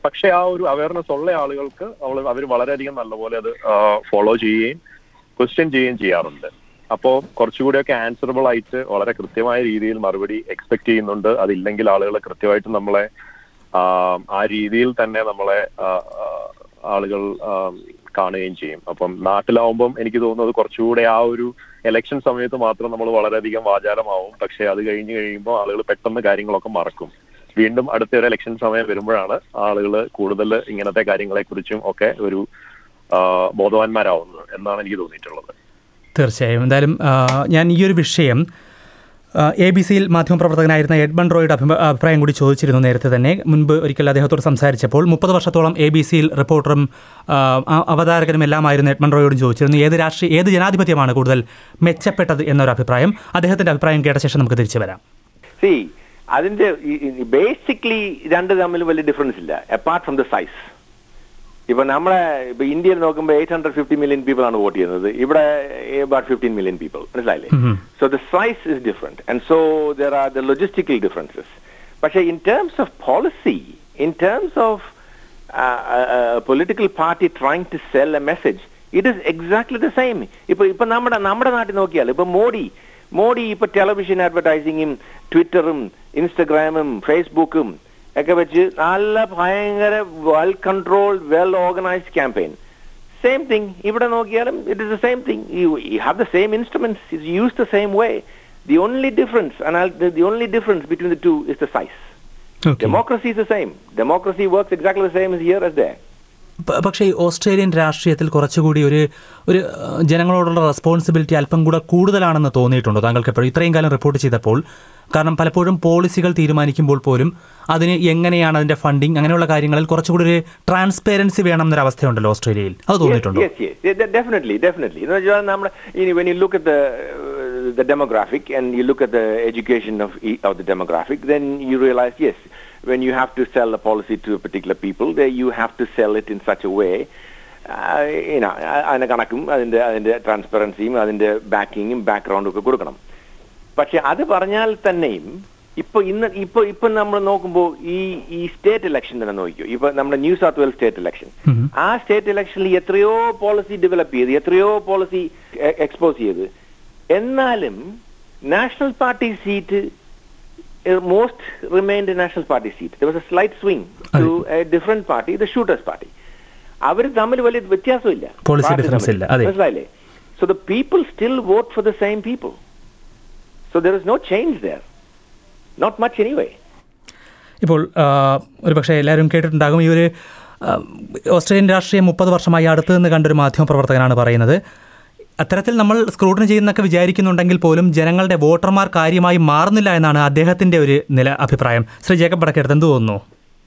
പക്ഷെ ആ ഒരു അവയർനെസ് ഉള്ള ആളുകൾക്ക് അവൾ അവർ വളരെയധികം നല്ലപോലെ അത് ഫോളോ ചെയ്യുകയും ക്വസ്റ്റ്യൻ ചെയ്യുകയും ചെയ്യാറുണ്ട് അപ്പോൾ കുറച്ചുകൂടിയൊക്കെ ആൻസറബിൾ ആയിട്ട് വളരെ കൃത്യമായ രീതിയിൽ മറുപടി എക്സ്പെക്ട് ചെയ്യുന്നുണ്ട് അതില്ലെങ്കിൽ ആളുകൾ കൃത്യമായിട്ട് നമ്മളെ ആ, ആ രീതിയിൽ തന്നെ നമ്മളെ ആ, ആ, ആളുകൾ ആ, കാണുകയും ചെയ്യും അപ്പം നാട്ടിലാവുമ്പം എനിക്ക് തോന്നുന്നത് കുറച്ചുകൂടെ ആ ഒരു ഇലക്ഷൻ സമയത്ത് മാത്രം നമ്മൾ വളരെയധികം വാചാലമാവും പക്ഷെ അത് കഴിഞ്ഞ് കഴിയുമ്പോൾ ആളുകൾ പെട്ടെന്ന് കാര്യങ്ങളൊക്കെ മറക്കും വീണ്ടും അടുത്ത ഒരു ഇലക്ഷൻ സമയം വരുമ്പോഴാണ് ആളുകൾ കൂടുതൽ ഇങ്ങനത്തെ കാര്യങ്ങളെക്കുറിച്ചും ഒക്കെ ഒരു ആ, ബോധവാന്മാരാവുന്നത് എന്നാണ് എനിക്ക് തോന്നിയിട്ടുള്ളത് തീർച്ചയായും എന്തായാലും ആ, ഞാൻ ഈ ഒരു വിഷയം എ ബി സിയിൽ മാധ്യമപ്രവർത്തകനായിരുന്ന എഡ്മൺ റോയുടെ അഭിമ- അഭിപ്രായം കൂടി ചോദിച്ചിരുന്നു നേരത്തെ തന്നെ മുൻപ് ഒരിക്കൽ അദ്ദേഹത്തോട് സംസാരിച്ചപ്പോൾ മുപ്പത് വർഷത്തോളം എ ബി സിയിൽ റിപ്പോർട്ടറും ആ, ആ- അവതാരകനും എല്ലാമായിരുന്നു എഡ്മൺ റോയോടും ചോദിച്ചിരുന്നു ഏത് രാഷ്ട്രീയ ഏത് ജനാധിപത്യമാണ് കൂടുതൽ മെച്ചപ്പെട്ടത് എന്നൊരു അഭിപ്രായം അദ്ദേഹത്തിൻ്റെ അഭിപ്രായം കേട്ട ശേഷം നമുക്ക് തിരിച്ചു വരാം സി അതിന്റെ ബേസിക്കലി രണ്ട് തമ്മിൽ വലിയ ഡിഫറൻസ് ഇല്ല അപ്പാർട്ട് ഫ്രം ദ സൈസ് ഇപ്പൊ നമ്മളെ ഇപ്പൊ ഇന്ത്യയിൽ നോക്കുമ്പോൾ eight hundred fifty million people ആണ് വോട്ട് ചെയ്യുന്നത് ഇവിടെ അബൌട്ട് ഫിഫ്റ്റീൻ മില്യൺ പീപ്പിൾ മനസ്സിലായില്ലേ so the size is different and so there are the logistical differences പക്ഷേ in terms of policy in terms of political party trying to sell a message it is exactly the same ഇപ്പൊ ഇപ്പൊ നമ്മുടെ നമ്മുടെ നാട്ടിൽ നോക്കിയാൽ ഇപ്പൊ മോഡി മോഡി ഇപ്പൊ television അഡ്വർടൈസിങ്ങും ട്വിറ്ററും ഇൻസ്റ്റഗ്രാമും ഫേസ്ബുക്കും ഒക്കെ വെച്ച് നല്ല ഭയങ്കര well control well organised campaign same thing ഇവിടെ നോക്കിയാലും it is the same thing you have the same instruments is use the same way the only difference the only difference between the two is the size democracy is the same democracy works exactly the same is here as there പ- പക്ഷേ ഈ Australian രാഷ്ട്രീയത്തിൽ കുറച്ചുകൂടി ഒരു ഒരു ആ, ജനങ്ങളോടുള്ള responsibility അല്പം കൂടെ കൂടുതലാണെന്ന് തോന്നിയിട്ടുണ്ടോ താങ്കൾക്ക് എപ്പോഴും ഇത്രയും കാലം റിപ്പോർട്ട് ചെയ്തപ്പോൾ കാരണം പലപ്പോഴും പോളിസികൾ തീരുമാനിക്കുമ്പോൾ പോലും അതിന് എങ്ങനെയാണ് അതിന്റെ ഫണ്ടിങ് അങ്ങനെയുള്ള കാര്യങ്ങളിൽ കുറച്ചുകൂടി ഒരു ട്രാൻസ്പെറൻസി വേണം എന്നൊരു അവസ്ഥയുണ്ടല്ലോ ഓസ്ട്രേലിയയിൽ അത് തോന്നിയിട്ടുണ്ടോ Yes, yes, yes. De- definitely, definitely. You know, John, നമ്മുടെ- you know, when you look at the uh, the demographic and you look at the education of e- of the demographic, then you realize yes, when you have to sell a policy to a particular people, there you have to sell it in such a way. Uh, you know, അ- അതിന്റെ കണക്കും അതിന്റെ അതിന്റെ ട്രാൻസ്പെറൻസിയും അതിന്റെ ബാക്കിങ്ങും ബാക്ക്ഗ്രൗണ്ടും ഒക്കെ കൊടുക്കണം പക്ഷെ അത് പറഞ്ഞാൽ തന്നെയും ഇപ്പൊ ഇന്ന് ഇപ്പൊ ഇപ്പൊ നമ്മൾ നോക്കുമ്പോൾ ഈ ഈ സ്റ്റേറ്റ് ഇലക്ഷൻ തന്നെ നോക്കിയോ ഇപ്പൊ നമ്മുടെ New South Wales state election ആ സ്റ്റേറ്റ് ഇലക്ഷനിൽ എത്രയോ പോളിസി ഡെവലപ്പ് ചെയ്ത് എത്രയോ പോളിസി എക്സ്പോസ് ചെയ്ത് എന്നാലും national party seat most remind national party seat was a slight swing to a different party the shooters party അവർ തമ്മിൽ വലിയ വ്യത്യാസമില്ല Policy Party difference തമ്മിൽ. ഇല്ല, അതെ. മനസ്സിലായില്ലേ so the people still vote for the same people so there is no change there not much anyway ഇപ്പോൾ ആ, ഒരു പക്ഷേ എല്ലാവരും കേട്ടിട്ടുണ്ടാകും ഈ ഒരു ആ, ഓസ്ട്രേലിയൻ രാഷ്ട്രീയം മുപ്പത് വർഷമായി അടുത്ത് നിന്ന് കണ്ടൊരു മാധ്യമപ്രവർത്തകനാണ് പറയുന്നത് അത്തരത്തിൽ നമ്മൾ സ്ക്രൂട്ടിനി ചെയ്യുന്നൊക്കെ വിചാരിക്കുന്നുണ്ടെങ്കിൽ പോലും ജനങ്ങളുടെ വോട്ടർമാർ കാര്യമായി മാറുന്നില്ല എന്നാണ് അദ്ദേഹത്തിൻ്റെ ഒരു നില അഭിപ്രായം ശ്രീ ജേക്കബ് വടക്കെടുത്ത് എന്ത് തോന്നുന്നു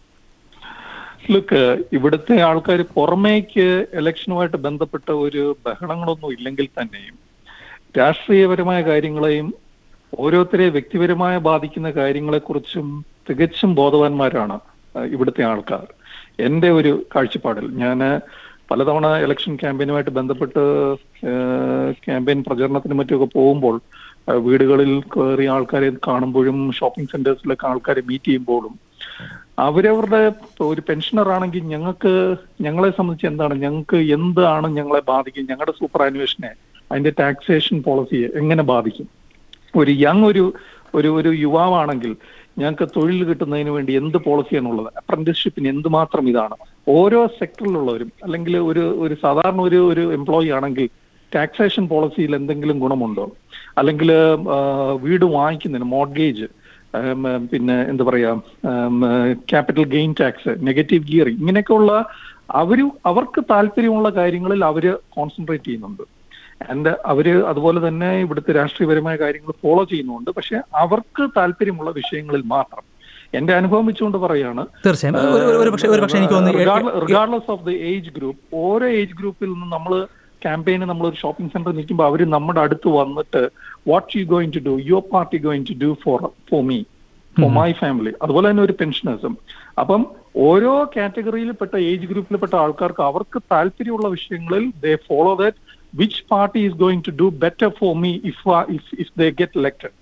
ലുക്ക് ഇവിടുത്തെ ആൾക്കാർ പുറമേക്ക് ഇലക്ഷനുമായിട്ട് ബന്ധപ്പെട്ട ഒരു ബഹളങ്ങളൊന്നും ഇല്ലെങ്കിൽ തന്നെയും രാഷ്ട്രീയപരമായ കാര്യങ്ങളെയും ഓരോരുത്തരെ വ്യക്തിപരമായ ബാധിക്കുന്ന കാര്യങ്ങളെക്കുറിച്ചും തികച്ചും ബോധവാന്മാരാണ് ആ, ഇവിടുത്തെ ആൾക്കാർ എന്റെ ഒരു കാഴ്ചപ്പാടിൽ ഞാൻ പലതവണ ഇലക്ഷൻ ക്യാമ്പയിനുമായിട്ട് ബന്ധപ്പെട്ട് ക്യാമ്പയിൻ പ്രചരണത്തിനും മറ്റുമൊക്കെ പോകുമ്പോൾ ആ, വീടുകളിൽ കയറി ആൾക്കാരെ കാണുമ്പോഴും ഷോപ്പിംഗ് സെന്റേഴ്സിലൊക്കെ ആൾക്കാരെ മീറ്റ് ചെയ്യുമ്പോഴും അവരവരുടെ ഒരു പെൻഷനർ ആണെങ്കിൽ ഞങ്ങൾക്ക് ഞങ്ങളെ സംബന്ധിച്ച് എന്താണ് ഞങ്ങൾക്ക് എന്താണ് ഞങ്ങളെ ബാധിക്കും ഞങ്ങളുടെ സൂപ്പർ ആനുവേഷനെ അതിന്റെ ടാക്സേഷൻ പോളിസിയെ എങ്ങനെ ബാധിക്കും ഒരു യങ് ഒരു ഒരു ഒരു യുവാവാണെങ്കിൽ ഞങ്ങൾക്ക് തൊഴിൽ കിട്ടുന്നതിന് വേണ്ടി എന്ത് പോളിസിയാണുള്ളത് അപ്രന്റീസ്ഷിപ്പിന് എന്തുമാത്രം ഇതാണ് ഓരോ സെക്ടറിലുള്ളവരും അല്ലെങ്കിൽ ഒരു ഒരു സാധാരണ ഒരു ഒരു എംപ്ലോയി ആണെങ്കിൽ ടാക്സേഷൻ പോളിസിയിൽ എന്തെങ്കിലും ഗുണമുണ്ടോ അല്ലെങ്കിൽ വീട് വാങ്ങിക്കുന്നതിന് മോഡ്ഗേജ് പിന്നെ എന്താ പറയാ capital gain tax negative gearing ഇങ്ങനെയൊക്കെയുള്ള അവര് അവർക്ക് താല്പര്യമുള്ള കാര്യങ്ങളിൽ അവര് കോൺസെൻട്രേറ്റ് ചെയ്യുന്നുണ്ട് ആൻഡ് അവര് അതുപോലെ തന്നെ ഇവിടുത്തെ രാഷ്ട്രീയപരമായ കാര്യങ്ങൾ ഫോളോ ചെയ്യുന്നുണ്ട് പക്ഷെ അവർക്ക് താല്പര്യമുള്ള വിഷയങ്ങളിൽ മാത്രം എന്റെ അനുഭവം വെച്ചുകൊണ്ട് പറയാണ് തീർച്ചയായും ഒരു- ഒരു- ഒരു പക്ഷേ ഒരു പക്ഷേ എനിക്ക് തോന്നുന്നു regardless of the age group ഓരോ ഏജ് ഗ്രൂപ്പിൽ നിന്ന് നമ്മൾ ക്യാമ്പയിന് നമ്മൾ ഒരു ഷോപ്പിംഗ് സെന്റർ നിൽക്കുമ്പോൾ അവർ നമ്മുടെ അടുത്ത് വന്നിട്ട് what you going to do your party going to do for for me for my family അതുപോലെ തന്നെ ഒരു പെൻഷനേഴ്സും അപ്പം ഓരോ കാറ്റഗറിയിൽപ്പെട്ട ഏജ് ഗ്രൂപ്പിൽപ്പെട്ട ആൾക്കാർക്ക് അവർക്ക് താല്പര്യമുള്ള വിഷയങ്ങളിൽ they follow that which party is going to do better for me if if if they get elected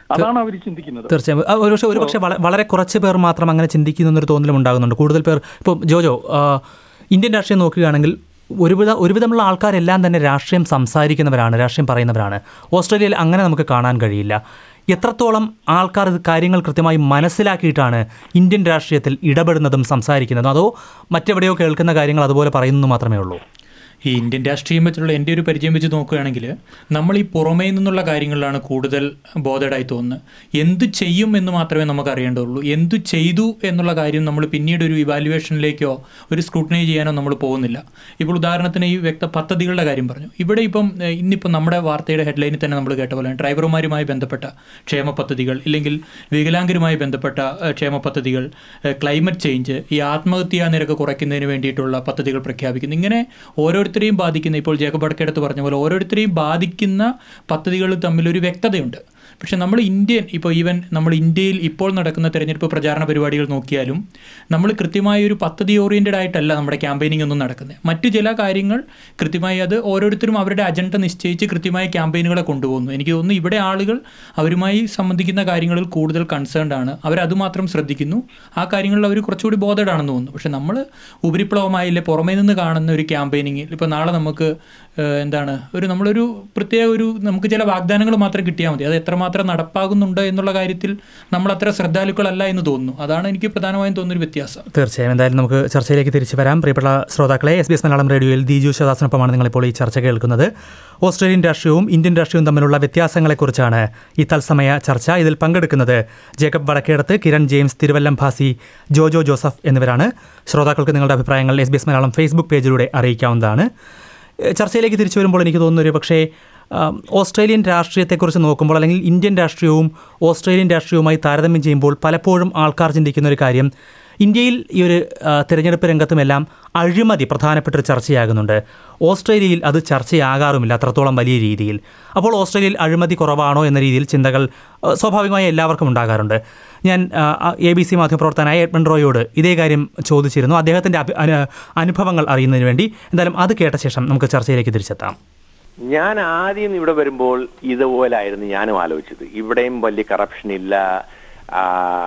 അതാണ് അവർ ചിന്തിക്കുന്നത് തീർച്ചയായും ആ, ഒരുപക്ഷെ ഒരുപക്ഷെ വള- വളരെ കുറച്ച് പേർ മാത്രം അങ്ങനെ ചിന്തിക്കുന്നു എന്നൊരു തോന്നലും ഉണ്ടാകുന്നുണ്ട് കൂടുതൽ പേർ ഇപ്പോൾ ജോജോ ആ, ഇന്ത്യൻ രാഷ്ട്രീയം നോക്കുകയാണെങ്കിൽ ഒരുവിധ ഒരുവിധമുള്ള ആൾക്കാരെല്ലാം തന്നെ രാഷ്ട്രീയം സംസാരിക്കുന്നവരാണ് രാഷ്ട്രീയം പറയുന്നവരാണ് ഓസ്ട്രേലിയയിൽ അങ്ങനെ നമുക്ക് കാണാൻ കഴിയില്ല എത്രത്തോളം ആൾക്കാർ ഇത് കാര്യങ്ങൾ കൃത്യമായി മനസ്സിലാക്കിയിട്ടാണ് ഇന്ത്യൻ രാഷ്ട്രീയത്തിൽ ഇടപെടുന്നതും സംസാരിക്കുന്നതും അതോ മറ്റെവിടെയോ കേൾക്കുന്ന കാര്യങ്ങൾ അതുപോലെ പറയുന്നു മാത്രമേ ഉള്ളൂ ഈ ഇന്ത്യൻ രാഷ്ട്രീയം വെച്ചുള്ള എൻ്റെ ഒരു പരിചയം വെച്ച് നോക്കുകയാണെങ്കിൽ നമ്മൾ ഈ പുറമേ നിന്നുള്ള കാര്യങ്ങളിലാണ് കൂടുതൽ ബോധേഡായി തോന്നുന്നത് എന്തു ചെയ്യും എന്ന് മാത്രമേ നമുക്ക് അറിയേണ്ടതുള്ളൂ എന്തു ചെയ്തു എന്നുള്ള കാര്യം നമ്മൾ പിന്നീട് ഒരു ഇവാലുവേഷനിലേക്കോ ഒരു സ്ക്രൂട്ടിനൈ ചെയ്യാനോ നമ്മൾ പോകുന്നില്ല ഇപ്പോൾ ഉദാഹരണത്തിന് ഈ വ്യക്ത പദ്ധതികളുടെ കാര്യം പറഞ്ഞു ഇവിടെ ഇപ്പം ഏഹ്, ഇന്നിപ്പം നമ്മുടെ വാർത്തയുടെ ഹെഡ്ലൈനിൽ തന്നെ നമ്മൾ കേട്ട പോലെ ഡ്രൈവർമാരുമായി ബന്ധപ്പെട്ട ക്ഷേമ പദ്ധതികൾ ഇല്ലെങ്കിൽ വികലാംഗരുമായി ബന്ധപ്പെട്ട ഏഹ്, ക്ഷേമ പദ്ധതികൾ ഏഹ്, ക്ലൈമറ്റ് ചേഞ്ച് ഈ ആത്മഹത്യാ നിരക്ക് കുറയ്ക്കുന്നതിന് വേണ്ടിയിട്ടുള്ള പദ്ധതികൾ പ്രഖ്യാപിക്കുന്നു ഇങ്ങനെ ഓരോരുത്തരെയും ബാധിക്കുന്ന ഇപ്പോൾ ജേക്കബ് അടക്കെടുത്ത് പറഞ്ഞ പോലെ ഓരോരുത്തരെയും ബാധിക്കുന്ന പദ്ധതികൾ തമ്മിൽ ഒരു വ്യക്തതയുണ്ട് പക്ഷെ നമ്മൾ ഇന്ത്യൻ ഇപ്പോൾ ഈവൻ നമ്മൾ ഇന്ത്യയിൽ ഇപ്പോൾ നടക്കുന്ന തെരഞ്ഞെടുപ്പ് പ്രചാരണ പരിപാടികൾ നോക്കിയാലും നമ്മൾ കൃത്യമായ ഒരു പദ്ധതി ഓറിയൻറ്റഡ് ആയിട്ടല്ല നമ്മുടെ ക്യാമ്പയിനിങ് ഒന്നും നടക്കുന്നത് മറ്റു ചില കാര്യങ്ങൾ കൃത്യമായി അത് ഓരോരുത്തരും അവരുടെ അജണ്ട നിശ്ചയിച്ച് കൃത്യമായ ക്യാമ്പയിനുകളെ കൊണ്ടുപോകുന്നു എനിക്ക് തോന്നുന്നു ഇവിടെ ആളുകൾ അവരുമായി സംബന്ധിക്കുന്ന കാര്യങ്ങളിൽ കൂടുതൽ കൺസേൺഡ് ആണ് അവരതുമാത്രം ശ്രദ്ധിക്കുന്നു ആ കാര്യങ്ങളിൽ അവർ കുറച്ചുകൂടി ബോധഡ് ആണെന്ന് തോന്നുന്നു പക്ഷെ നമ്മൾ ഉപരിപ്ലവമായില്ലേ പുറമേ നിന്ന് കാണുന്ന ഒരു ക്യാമ്പയിനിങ് ഇപ്പോൾ നാളെ നമുക്ക് ഏഹ്, എന്താണ് ഒരു നമ്മളൊരു പ്രത്യേക ഒരു നമുക്ക് ചില വാഗ്ദാനങ്ങൾ മാത്രം കിട്ടിയാൽ മതി അത് എത്രമാത്രം നടപ്പാകുന്നുണ്ട് എന്നുള്ള കാര്യത്തിൽ നമ്മൾ അത്ര ശ്രദ്ധാലുക്കളല്ല എന്ന് തോന്നുന്നു അതാണ് എനിക്ക് പ്രധാനമായും തോന്നുന്നൊരു വ്യത്യാസം തീർച്ചയായും എന്തായാലും നമുക്ക് ചർച്ചയിലേക്ക് തിരിച്ചു വരാം പ്രിയപ്പെട്ട ശ്രോതാക്കളെ എസ് ബി എസ് മലയാളം റേഡിയോയിൽ ദിജു ശദാസിനൊപ്പമാണ് നിങ്ങളിപ്പോൾ ഈ ചർച്ച കേൾക്കുന്നത് ഓസ്ട്രേലിയൻ രാഷ്ട്രീയവും ഇന്ത്യൻ രാഷ്ട്രീയവും തമ്മിലുള്ള വ്യത്യാസങ്ങളെക്കുറിച്ചാണ് ഈ തത്സമയ ചർച്ച ഇതിൽ പങ്കെടുക്കുന്നത് ജേക്കബ് വടക്കേടത്ത് കിരൺ ജെയിംസ് തിരുവല്ലം ഭാസി ജോജോ ജോസഫ് എന്നിവരാണ് ശ്രോതാക്കൾക്ക് നിങ്ങളുടെ അഭിപ്രായങ്ങൾ S B S Malayalam Facebook പേജിലൂടെ അറിയിക്കാവുന്നതാണ് ഏഹ് ചർച്ചയിലേക്ക് തിരിച്ചു വരുമ്പോൾ എനിക്ക് തോന്നുന്നു ഒരു പക്ഷേ ആം, ഓസ്ട്രേലിയൻ രാഷ്ട്രീയത്തെക്കുറിച്ച് നോക്കുമ്പോൾ അല്ലെങ്കിൽ ഇന്ത്യൻ രാഷ്ട്രീയവും ഓസ്ട്രേലിയൻ രാഷ്ട്രീയവുമായി താരതമ്യം ചെയ്യുമ്പോൾ പലപ്പോഴും ആൾക്കാർ ചിന്തിക്കുന്ന ഒരു കാര്യം ഇന്ത്യയിൽ ഈ ഒരു ആ, തിരഞ്ഞെടുപ്പ് രംഗത്തുമെല്ലാം അഴിമതി പ്രധാനപ്പെട്ട ഒരു ചർച്ചയാകുന്നുണ്ട് ഓസ്ട്രേലിയയിൽ അത് ചർച്ചയാകാറുമില്ല അത്രത്തോളം വലിയ രീതിയിൽ അപ്പോൾ ഓസ്ട്രേലിയയിൽ അഴിമതി കുറവാണോ എന്ന രീതിയിൽ ചിന്തകൾ ആ, സ്വാഭാവികമായി എല്ലാവർക്കും ഉണ്ടാകാറുണ്ട് ഞാൻ എ ബി സി മാധ്യമപ്രവർത്തകനായ എഡ്മണ്ട് റോയോട് ഇതേ കാര്യം ചോദിച്ചിരുന്നു അദ്ദേഹത്തിൻ്റെ അഭി- അനു- അനുഭവങ്ങൾ അറിയുന്നതിന് വേണ്ടി എന്തായാലും അത് കേട്ട ശേഷം നമുക്ക് ചർച്ചയിലേക്ക് തിരിച്ചെത്താം ഞാൻ ആദ്യം ഇവിടെ വരുമ്പോൾ ഇതുപോലായിരുന്നു ഞാനും ആലോചിച്ചത് ഇവിടെയും വലിയ കറപ്ഷൻ ഇല്ല ആ,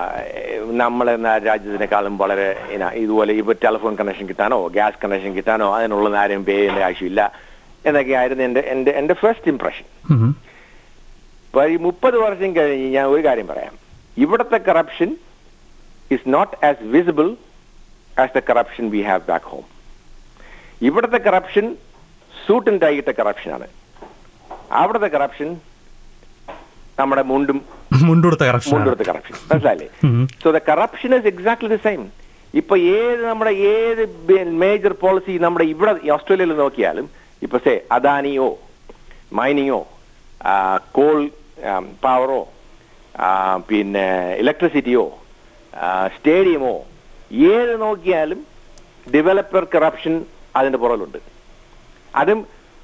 നമ്മളെ നാ- രാജ്യത്തിനേക്കാളും വളരെ ഇന ഇതുപോലെ ഇപ്പൊ ടെലിഫോൺ കണക്ഷൻ കിട്ടാനോ ഗ്യാസ് കണക്ഷൻ കിട്ടാനോ അതിനുള്ള ആരും പേ ചെയ്യേണ്ട ആവശ്യമില്ല എന്നൊക്കെയായിരുന്നു എന്റെ എന്റെ എന്റെ ഫസ്റ്റ് ഇംപ്രഷൻ ഉം. അപ്പൊ ഈ മുപ്പത് വർഷം കഴിഞ്ഞ് ഞാൻ ഒരു കാര്യം പറയാം ഇവിടുത്തെ corruption is not as visible as the corruption we have back home ഇവിടുത്തെ കറപ്ഷൻ സൂട്ട് ആൻഡ് ടൈയിട്ട കറപ്ഷനാണ് അവിടുത്തെ കറപ്ഷൻ നമ്മുടെ മുണ്ടും മുണ്ടുകൊടുത്ത കറക്ഷൻ മുണ്ടെടുത്ത കറപ്ഷൻ മനസ്സിലായില്ലേ so the corruption is exactly the same ഇപ്പൊ ഏത് നമ്മുടെ ഏത് മേജർ പോളിസി നമ്മുടെ ഇവിടെ ഈ ഓസ്ട്രേലിയയിൽ നോക്കിയാലും ഇപ്പൊ സേ അദാനിയോ മൈനിങ്ങോ കോൾ പവറോ പിന്നെ ഇലക്ട്രിസിറ്റിയോ സ്റ്റേഡിയമോ ഏത് നോക്കിയാലും ഡെവലപ്പർ കറപ്ഷൻ അതിന്റെ പുറകിലുണ്ട് അതും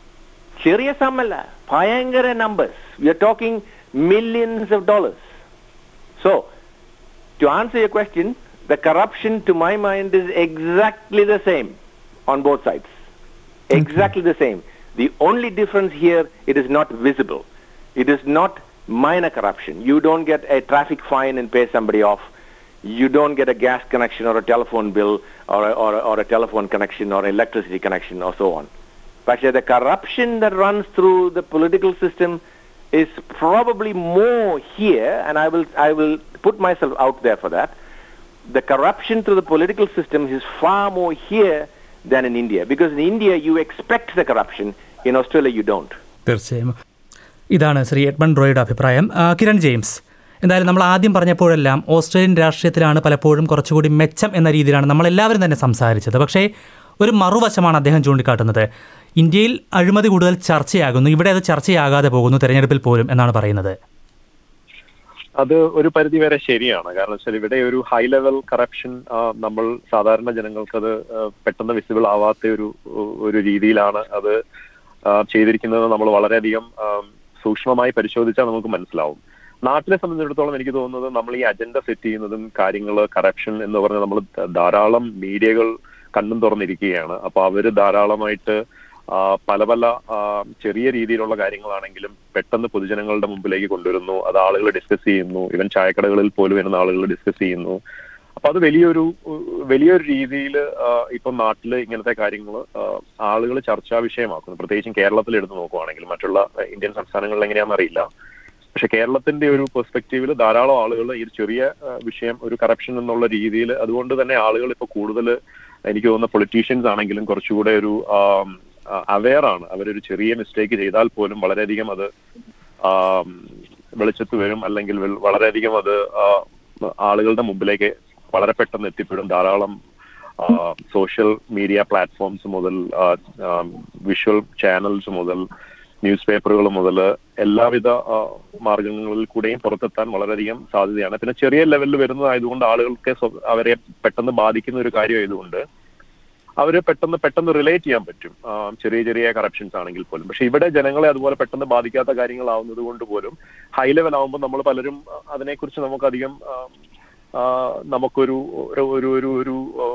ചെറിയ സമ്മല്ല ഭയങ്കര numbers we are talking millions of dollars so to answer your question, the corruption to my mind is exactly the same on both sides. Exactly the same. The only difference here, it is not visible. It is not minor corruption. You don't get a traffic fine and pay somebody off. You don't get a gas connection or a telephone bill or a, or a, or a telephone connection or electricity connection or so on. But the corruption that runs through the political system is probably more here, and I will I will put myself out there for that. The corruption through the political system is far more here than in India, because in India you expect the corruption, in Australia you don't. തീർച്ചയായും ഇതാണ് Shri Edmund റോയുടെ അഭിപ്രായം ആ, Kiran James എന്തായാലും നമ്മൾ ആദ്യം പറഞ്ഞപ്പോഴെല്ലാം Australian രാഷ്ട്രീയത്തിലാണ് പലപ്പോഴും കുറച്ചുകൂടി മെച്ചം എന്ന രീതിയിലാണ് നമ്മളെല്ലാവരും തന്നെ സംസാരിച്ചത് പക്ഷേ ഒരു മറുവശമാണ് അദ്ദേഹം ചൂണ്ടിക്കാട്ടുന്നത് ഇന്ത്യയിൽ അഴിമതി കൂടുതൽ ചർച്ചയാകുന്നു ഇവിടെ അത് ചർച്ചയാകാതെ പോകുന്നു തെരഞ്ഞെടുപ്പിൽ പോലും എന്നാണ് പറയുന്നത് അത് ഒരു പരിധി വരെ ശരിയാണ് കാരണം വെച്ചാൽ ഇവിടെ ഒരു ഹൈ ലെവൽ കറപ്ഷൻ നമ്മൾ സാധാരണ ജനങ്ങൾക്ക് അത് ആ, പെട്ടെന്ന് വിസിബിൾ ആവാത്ത ഒരു ഒരു രീതിയിലാണ് അത് ആ, ചെയ്തിരിക്കുന്നത് നമ്മൾ വളരെയധികം ആ, സൂക്ഷ്മമായി പരിശോധിച്ചാൽ നമുക്ക് മനസ്സിലാവും നാട്ടിലെ സംബന്ധിച്ചിടത്തോളം എനിക്ക് തോന്നുന്നത് നമ്മൾ ഈ അജണ്ട സെറ്റ് ചെയ്യുന്നതും കാര്യങ്ങൾ കറപ്ഷൻ എന്ന് പറഞ്ഞാൽ നമ്മൾ ധാരാളം മീഡിയകൾ കണ്ണും തുറന്നിരിക്കുകയാണ് അപ്പൊ അവര് ധാരാളമായിട്ട് ആ, പല പല ആ, ചെറിയ രീതിയിലുള്ള കാര്യങ്ങളാണെങ്കിലും പെട്ടെന്ന് പൊതുജനങ്ങളുടെ മുമ്പിലേക്ക് കൊണ്ടുവരുന്നു അത് ആളുകൾ ഡിസ്കസ് ചെയ്യുന്നു ഇവൻ ചായക്കടകളിൽ പോലും വരുന്ന ആളുകൾ ഡിസ്കസ് ചെയ്യുന്നു അപ്പൊ അത് വലിയൊരു വലിയൊരു രീതിയിൽ ഇപ്പം നാട്ടിൽ ഇങ്ങനത്തെ കാര്യങ്ങൾ ആളുകൾ ചർച്ചാ വിഷയമാക്കുന്നു പ്രത്യേകിച്ചും കേരളത്തിൽ എടുത്ത് നോക്കുവാണെങ്കിൽ മറ്റുള്ള ആ, ഇന്ത്യൻ സംസ്ഥാനങ്ങളിൽ എങ്ങനെയാണെന്ന് അറിയില്ല പക്ഷെ കേരളത്തിന്റെ ഒരു പെർസ്പെക്റ്റീവിൽ ധാരാളം ആളുകൾ ഈ ഒരു ചെറിയ ആ, വിഷയം ഒരു കറപ്ഷൻ എന്നുള്ള രീതിയിൽ അതുകൊണ്ട് തന്നെ ആളുകൾ ഇപ്പൊ കൂടുതൽ എനിക്ക് തോന്നുന്ന പൊളിറ്റീഷ്യൻസ് ആണെങ്കിലും കുറച്ചുകൂടെ ഒരു അവെയർ ആണ് അവരൊരു ചെറിയ മിസ്റ്റേക്ക് ചെയ്താൽ പോലും വളരെയധികം അത് ആം, വെളിച്ചത്ത് വരും അല്ലെങ്കിൽ വെൽ- വളരെയധികം അത് ആ, ആളുകളുടെ മുമ്പിലേക്ക് വളരെ പെട്ടെന്ന് എത്തിപ്പെടും ധാരാളം സോഷ്യൽ മീഡിയ പ്ലാറ്റ്ഫോംസ് മുതൽ വിഷ്വൽ ചാനൽസ് മുതൽ ന്യൂസ് പേപ്പറുകൾ മുതൽ എല്ലാവിധ ആ, മാർഗങ്ങളിൽ കൂടെയും പുറത്തെത്താൻ വളരെയധികം സാധ്യതയാണ് പിന്നെ ചെറിയ ലെവലിൽ വരുന്നതായതുകൊണ്ട് ആളുകൾക്ക് സ്വ- അവരെ പെട്ടെന്ന് ബാധിക്കുന്ന ഒരു കാര്യമായതുകൊണ്ട് അവര് പെട്ടെന്ന് പെട്ടെന്ന് റിലേറ്റ് ചെയ്യാൻ പറ്റും ആ, ചെറിയ ചെറിയ കറപ്ഷൻസ് ആണെങ്കിൽ പോലും പക്ഷെ ഇവിടെ ജനങ്ങളെ അതുപോലെ പെട്ടെന്ന് ബാധിക്കാത്ത കാര്യങ്ങളാവുന്നത് കൊണ്ട് പോലും ഹൈ ലെവൽ ആവുമ്പോൾ നമ്മൾ പലരും ആ, അതിനെക്കുറിച്ച് നമുക്കധികം ആ, ആ, നമുക്കൊരു ഒരു ഒരു ഒരു ഒരു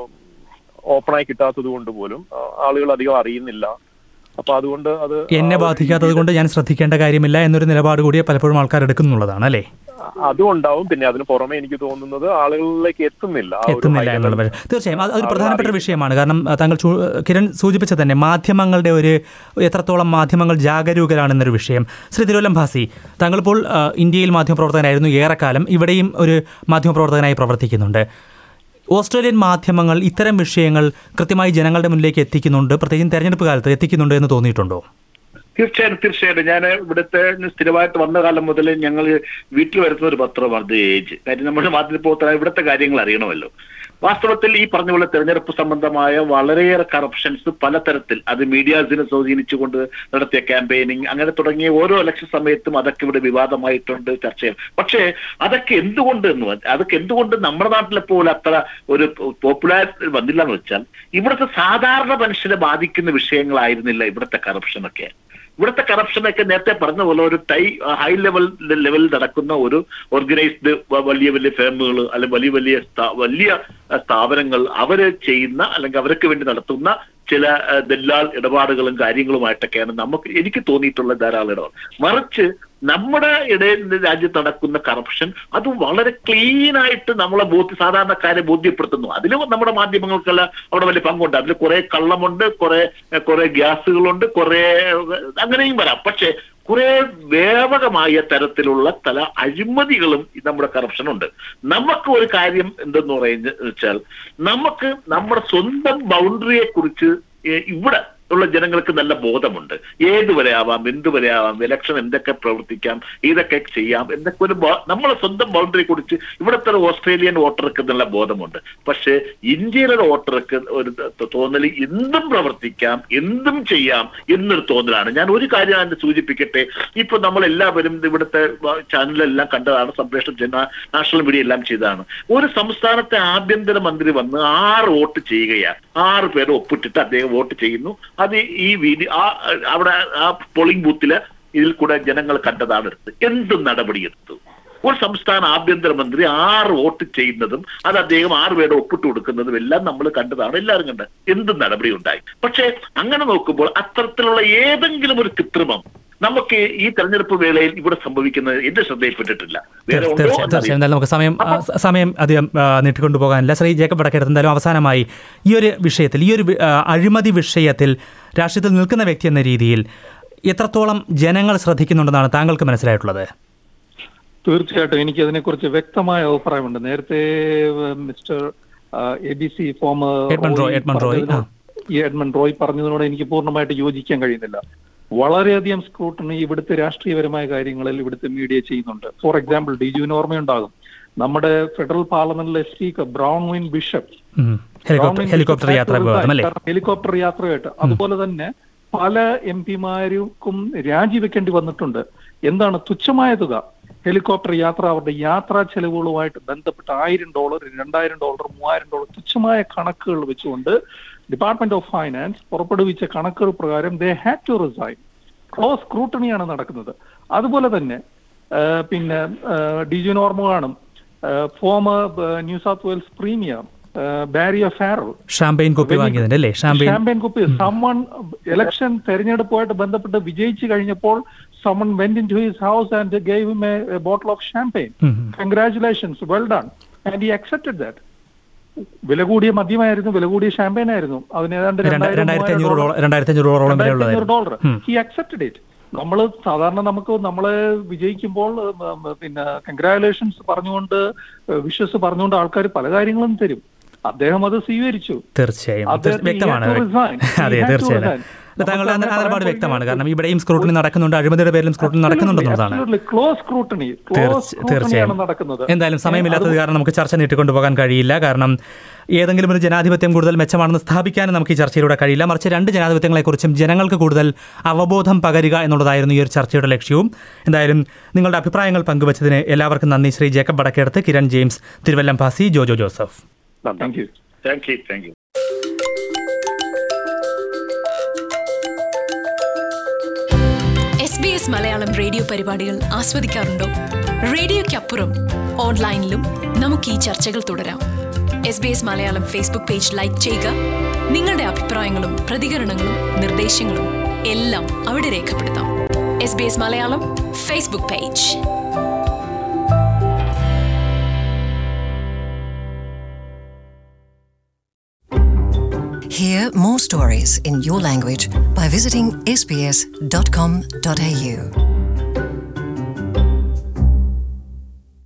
ഓപ്പണായി കിട്ടാത്തത് കൊണ്ട് പോലും ആ, ആളുകൾ അധികം അറിയുന്നില്ല അപ്പൊ അതുകൊണ്ട് അത് എന്നെ ആ ഒരു ബാധിക്കാത്തത് കൊണ്ട് ഞാൻ ശ്രദ്ധിക്കേണ്ട കാര്യമില്ല എന്നൊരു നിലപാട് കൂടി പലപ്പോഴും ആൾക്കാർ എടുക്കുന്നുള്ളതാണ് അല്ലേ അതും ഉണ്ടാവും പിന്നെ അതിന് പുറമെ എനിക്ക് തോന്നുന്നത് ആളുകളിലേക്ക് എത്തുന്നില്ല ആ ഒരു എത്തുന്നില്ല high എന്നുള്ള level- പക്ഷേ തീർച്ചയായും അത് അതൊരു ആളുകൾ പ്രധാനപ്പെട്ട ഒരു അറിയുന്നില്ല. വിഷയമാണ് കാരണം അഹ് താങ്കൾ ചൂ- കിരൺ സൂചിപ്പിച്ച തന്നെ മാധ്യമങ്ങളുടെ ഒരു എത്രത്തോളം മാധ്യമങ്ങൾ ജാഗരൂകരാണെന്നൊരു വിഷയം ശ്രീ തിരുവല്ലം ഭാസി താങ്കൾ ഇപ്പോൾ അഹ്, ഇന്ത്യയിൽ മാധ്യമപ്രവർത്തകനായിരുന്നു ഏറെക്കാലം ഇവിടെയും ഒരു മാധ്യമപ്രവർത്തകനായി പ്രവർത്തിക്കുന്നുണ്ട് ഓസ്ട്രേലിയൻ മാധ്യമങ്ങൾ ഇത്തരം വിഷയങ്ങൾ കൃത്യമായി ജനങ്ങളുടെ മുന്നിലേക്ക് എത്തിക്കുന്നുണ്ട് പ്രത്യേകിച്ചും തെരഞ്ഞെടുപ്പ് കാലത്ത് എത്തിക്കുന്നുണ്ട് എന്ന് തോന്നിയിട്ടുണ്ടോ തീർച്ചയായിട്ടും തീർച്ചയായിട്ടും ഞാൻ ഇവിടുത്തെ സ്ഥിരമായിട്ട് വന്ന കാലം മുതൽ ഞങ്ങൾ വീട്ടിൽ വരുന്ന ഒരു പത്രമാണ് ദി ഏജ് കാര്യം നമ്മുടെ മാധ്യമപ്രവർത്തന ഇവിടുത്തെ കാര്യങ്ങൾ അറിയണമല്ലോ വാസ്തവത്തിൽ ഈ പറഞ്ഞ പോലെ തെരഞ്ഞെടുപ്പ് സംബന്ധമായ വളരെയേറെ കറപ്ഷൻസ് പലതരത്തിൽ അത് മീഡിയാസിനെ സ്വാധീനിച്ചുകൊണ്ട് നടത്തിയ ക്യാമ്പയിനിങ് അങ്ങനെ തുടങ്ങിയ ഓരോ ഇലക്ഷൻ സമയത്തും അതൊക്കെ ഇവിടെ വിവാദമായിട്ടുണ്ട് ചർച്ച ചെയ്യാം പക്ഷേ അതൊക്കെ എന്തുകൊണ്ട് എന്ന് വ- അതൊക്കെ എന്തുകൊണ്ട് നമ്മുടെ നാട്ടിലെ പോലെ അത്ര ഒരു പോപ്പുലാരിറ്റി വന്നില്ല എന്ന് വെച്ചാൽ ഇവിടുത്തെ സാധാരണ മനുഷ്യരെ ബാധിക്കുന്ന വിഷയങ്ങളായിരുന്നില്ല ഇവിടുത്തെ കറപ്ഷനൊക്കെ ഇവിടുത്തെ കറപ്ഷനൊക്കെ നേരത്തെ പറഞ്ഞ പോലെ ഒരു ടൈ ഹൈ ലെവൽ ലെവലിൽ നടക്കുന്ന ഒരു ഓർഗനൈസ്ഡ് വലിയ വലിയ ഫേമുകൾ അല്ലെങ്കിൽ വലിയ വലിയ സ്ഥാ- വലിയ അഹ്, സ്ഥാപനങ്ങൾ അവര് ചെയ്യുന്ന അല്ലെങ്കിൽ അവർക്ക് വേണ്ടി നടത്തുന്ന ചില അഹ്, ദല്ലാൽ ഇടപാടുകളും കാര്യങ്ങളുമായിട്ടൊക്കെയാണ് നമുക്ക് എനിക്ക് തോന്നിയിട്ടുള്ള ധാരാളം ഇടപാട് മറിച്ച് നമ്മുടെ ഇടയിൽ രാജ്യത്ത് നടക്കുന്ന കറപ്ഷൻ അത് വളരെ ക്ലീൻ ആയിട്ട് നമ്മളെ ബോധ്യ സാധാരണക്കാരെ ബോധ്യപ്പെടുത്തുന്നു അതിലും നമ്മുടെ മാധ്യമങ്ങൾക്കെല്ലാം അവിടെ വലിയ പങ്കുണ്ട് അതിൽ കുറെ കള്ളമുണ്ട് കുറെ കുറെ ഗ്യാസുകളുണ്ട് കുറെ അങ്ങനെയും വരാം പക്ഷെ കുറെ വ്യാപകമായ തരത്തിലുള്ള പല അഴിമതികളും ഈ നമ്മുടെ കറപ്ഷൻ ഉണ്ട് നമുക്ക് ഒരു കാര്യം എന്തെന്ന് പറയുന്നത് വെച്ചാൽ നമുക്ക് നമ്മുടെ സ്വന്തം ബൗണ്ടറിയെ കുറിച്ച് ഇവിടെ ഉള്ള ജനങ്ങൾക്ക് നല്ല ബോധമുണ്ട് ഏതുവരെ ആവാം എന്തുവരെ ആവാം ഇലക്ഷൻ എന്തൊക്കെ പ്രവർത്തിക്കാം ഇതൊക്കെ ചെയ്യാം എന്തൊക്കെ ഒരു ബോ- നമ്മളെ സ്വന്തം ബൗണ്ടറിയെ കുറിച്ച് ഇവിടുത്തെ ഒരു ഓസ്ട്രേലിയൻ വോട്ടർക്ക് നല്ല ബോധമുണ്ട് പക്ഷേ ഇന്ത്യയിലെ ഒരു വോട്ടർക്ക് ഒരു ത- തോന്നൽ എന്തും പ്രവർത്തിക്കാം എന്തും ചെയ്യാം എന്നൊരു തോന്നലാണ് ഞാൻ ഒരു കാര്യം അതിന് സൂചിപ്പിക്കട്ടെ ഇപ്പൊ നമ്മൾ എല്ലാവരും ഇവിടുത്തെ ചാനലെല്ലാം കണ്ടതാണ് സംപ്രേഷണം ചെയ്യുന്ന നാഷണൽ മീഡിയ എല്ലാം ചെയ്തതാണ് ഒരു സംസ്ഥാനത്തെ ആഭ്യന്തര മന്ത്രി വന്ന് ആറ് വോട്ട് ചെയ്യുകയാണ് ആറ് പേര് ഒപ്പിട്ടിട്ട് അദ്ദേഹം വോട്ട് ചെയ്യുന്നു അത് ഈ വീഡിയോ ആ അവിടെ ആ പോളിംഗ് ബൂത്തില് ഇതിൽ കൂടെ ജനങ്ങൾ കണ്ടതാണ് എടുത്തത് എന്ത് നടപടിയെടുത്തു ഒരു സംസ്ഥാന ആഭ്യന്തരമന്ത്രി ആറ് വോട്ട് ചെയ്യുന്നതും അത് അദ്ദേഹം ആറ് പേരുടെ ഒപ്പിട്ട് കൊടുക്കുന്നതും എല്ലാം നമ്മൾ കണ്ടതാണ് എല്ലാവരും കണ്ടത് എന്ത് നടപടി ഉണ്ടായി പക്ഷേ അങ്ങനെ നോക്കുമ്പോൾ അത്തരത്തിലുള്ള ഏതെങ്കിലും ഒരു കൃത്രിമം നമുക്ക് ഈ തെരഞ്ഞെടുപ്പ് വേളയിൽ ഇവിടെ സംഭവിക്കുന്നത് എന്റെ ശ്രദ്ധയിൽപ്പെട്ടിട്ടില്ല വേറെ ഉണ്ടോ തീർച്ചയായും എന്നറിയില്ല. തീർച്ചയായും എന്തായാലും നമുക്ക് സമയം ആ, സ- സമയം അധികം ആ, നീട്ടിക്കൊണ്ടു പോകാനില്ല ശ്രീ ജേക്കബ് വടക്കേടത്ത് എന്തായാലും അവസാനമായി ഈ ഒരു വിഷയത്തിൽ ഈ ഒരു വി- ആ, അഴിമതി വിഷയത്തിൽ രാഷ്ട്രീയത്തിൽ നിൽക്കുന്ന വ്യക്തി എന്ന രീതിയിൽ എത്രത്തോളം ജനങ്ങൾ ശ്രദ്ധിക്കുന്നുണ്ടെന്നാണ് താങ്കൾക്ക് മനസ്സിലായിട്ടുള്ളത് തീർച്ചയായിട്ടും എനിക്ക് അതിനെക്കുറിച്ച് വ്യക്തമായ അഭിപ്രായമുണ്ട് നേരത്തെ ഏഹ്, mister A B C former Edmund Roy, Edmund Roy, ആ. ഈ എഡ്മണ്ട് റോയ് പറഞ്ഞതിനോട് എനിക്ക് പൂർണ്ണമായിട്ട് യോജിക്കാൻ കഴിയുന്നില്ല വളരെയധികം സ്ക്രൂട്ടണി ഇവിടുത്തെ രാഷ്ട്രീയപരമായ കാര്യങ്ങളിൽ ഇവിടുത്തെ മീഡിയ ചെയ്യുന്നുണ്ട് ഫോർ എക്സാമ്പിൾ ഡി ജുവിന് ഓർമ്മയുണ്ടാകും നമ്മുടെ federal parliament speaker Bronwyn Bishop ഉം. ഹെലികോപ്റ്റർ ഹെലികോപ്റ്റർ യാത്ര വിവാദം അല്ലേ കാരണം ഹെലികോപ്റ്റർ യാത്രയായിട്ട് അതുപോലെ തന്നെ പല എം പിമാർക്കും രാജിവെക്കേണ്ടി വന്നിട്ടുണ്ട് എന്താണ് തുച്ഛമായ തുക ഹെലികോപ്റ്റർ യാത്ര അവരുടെ യാത്രാ ചെലവുകളുമായിട്ട് ബന്ധപ്പെട്ട് ആയിരം ഡോളർ രണ്ടായിരം ഡോളർ മൂവായിരം ഡോളർ തുച്ഛമായ കണക്കുകൾ വെച്ചുകൊണ്ട് ഡിപ്പാർട്ട്മെന്റ് ഓഫ് ഫൈനാൻസ് പുറപ്പെടുവിച്ച കണക്കുകൾ പ്രകാരം they had to resign close സ്ക്രൂട്ടണിയാണ് നടക്കുന്നത് അതുപോലെ തന്നെ ആ, പിന്നെ ഡി ജി നോർമ കാണും former New South Wales premier Barry Farrell champagne കുപ്പി വാങ്ങിയതിന്റെ അല്ലേ ഷാമ്പയിൻ ഷാമ്പയിൻ കുപ്പി സമ്മൺ ഇലക്ഷൻ തെരഞ്ഞെടുപ്പുമായിട്ട് ബന്ധപ്പെട്ട് വിജയിച്ചു കഴിഞ്ഞപ്പോൾ someone went in to his house and gave him a bottle of champagne congratulations well done and he accepted that വില കൂടിയ മദ്യമായിരുന്നു വില കൂടിയ ഷാമ്പയിൻ ആയിരുന്നു അതിന് ഏതാണ്ട് രണ്ടായിരത്തി രണ്ടായിരം അഞ്ഞൂറ് ഡോളർ രണ്ടായിരത്തി അഞ്ഞൂറ് ഡോളറോളം വിലയുള്ളതായിരുന്നു ഡോളർ ഹി അക്സെപ്റ്റഡ് ഇറ്റ് നമ്മൾ സാധാരണ നമുക്ക് നമ്മളെ വിജയിക്കുമ്പോൾ ഉം, ഉം, പിന്നെ കൺഗ്രാറ്റുലേഷൻസ് പറഞ്ഞുകൊണ്ട് വിശ്വസ് പറഞ്ഞുകൊണ്ട് ആൾക്കാർ പല കാര്യങ്ങളും തരും അദ്ദേഹം അത് സ്വീകരിച്ചു തീർച്ചയായും അദ്ദേഹത്തിന് തീർച്ച- വ്യക്തമാണ് he had to resign. He അതെ had to തീർച്ചയായും resign. അല്ല, താങ്കളുടെ നമുക്ക് ആ നിലപാട് അങ്ങനെ വ്യക്തമാണ് കാരണം ഇവിടെയും സ്ക്രൂട്ടിനി നടക്കുന്നുണ്ട് അഴിമതിയുടെ പേരിലും സ്ക്രൂട്ടിനി നടക്കുന്നുണ്ടെന്നുള്ളതാണ് ക്ലോസ് സ്ക്രൂട്ടണി ക്ലോസ് തീർച്ച- സ്ക്രൂട്ടണിയാണ് തീർച്ചയായും നടക്കുന്നത് എന്തായാലും സമയമില്ലാത്തത് കാരണം നമുക്ക് ചർച്ച നീട്ടിക്കൊണ്ടുപോകാൻ കഴിയില്ല കാരണം ഏതെങ്കിലും ഒരു ജനാധിപത്യം കൂടുതൽ മെച്ചമാണെന്ന് സ്ഥാപിക്കാനും നമുക്ക് ഈ ചർച്ചയിലൂടെ കഴിയില്ല മറിച്ച് രണ്ട് ജനാധിപത്യങ്ങളെക്കുറിച്ചും ജനങ്ങൾക്ക് കൂടുതൽ അവബോധം പകരുക എന്നുള്ളതായിരുന്നു ഈ ഒരു ചർച്ചയുടെ ലക്ഷ്യവും എന്തായാലും നിങ്ങളുടെ അഭിപ്രായങ്ങൾ പങ്കുവച്ചതിന് എല്ലാവർക്കും നന്ദി ശ്രീ ജേക്കബ് വടക്കേടത്ത് കിരൺ ജെയിംസ് തിരുവല്ലംപാസി ജോജോ ജോസഫ് നന്ദി thank you thank you thank you S B S Malayalam radio പരിപാടികൾ ആസ്വദിക്കാറുണ്ടോ റേഡിയോയ്ക്കപ്പുറം ഓൺലൈനിലും നമുക്ക് ഈ ചർച്ചകൾ തുടരാം S B S Malayalam Facebook page like ചെയ്യുക നിങ്ങളുടെ അഭിപ്രായങ്ങളും പ്രതികരണങ്ങളും നിർദ്ദേശങ്ങളും എല്ലാം അവിടെ രേഖപ്പെടുത്താം S B S Malayalam Facebook page Hear more stories in your language by visiting sbs.com.au.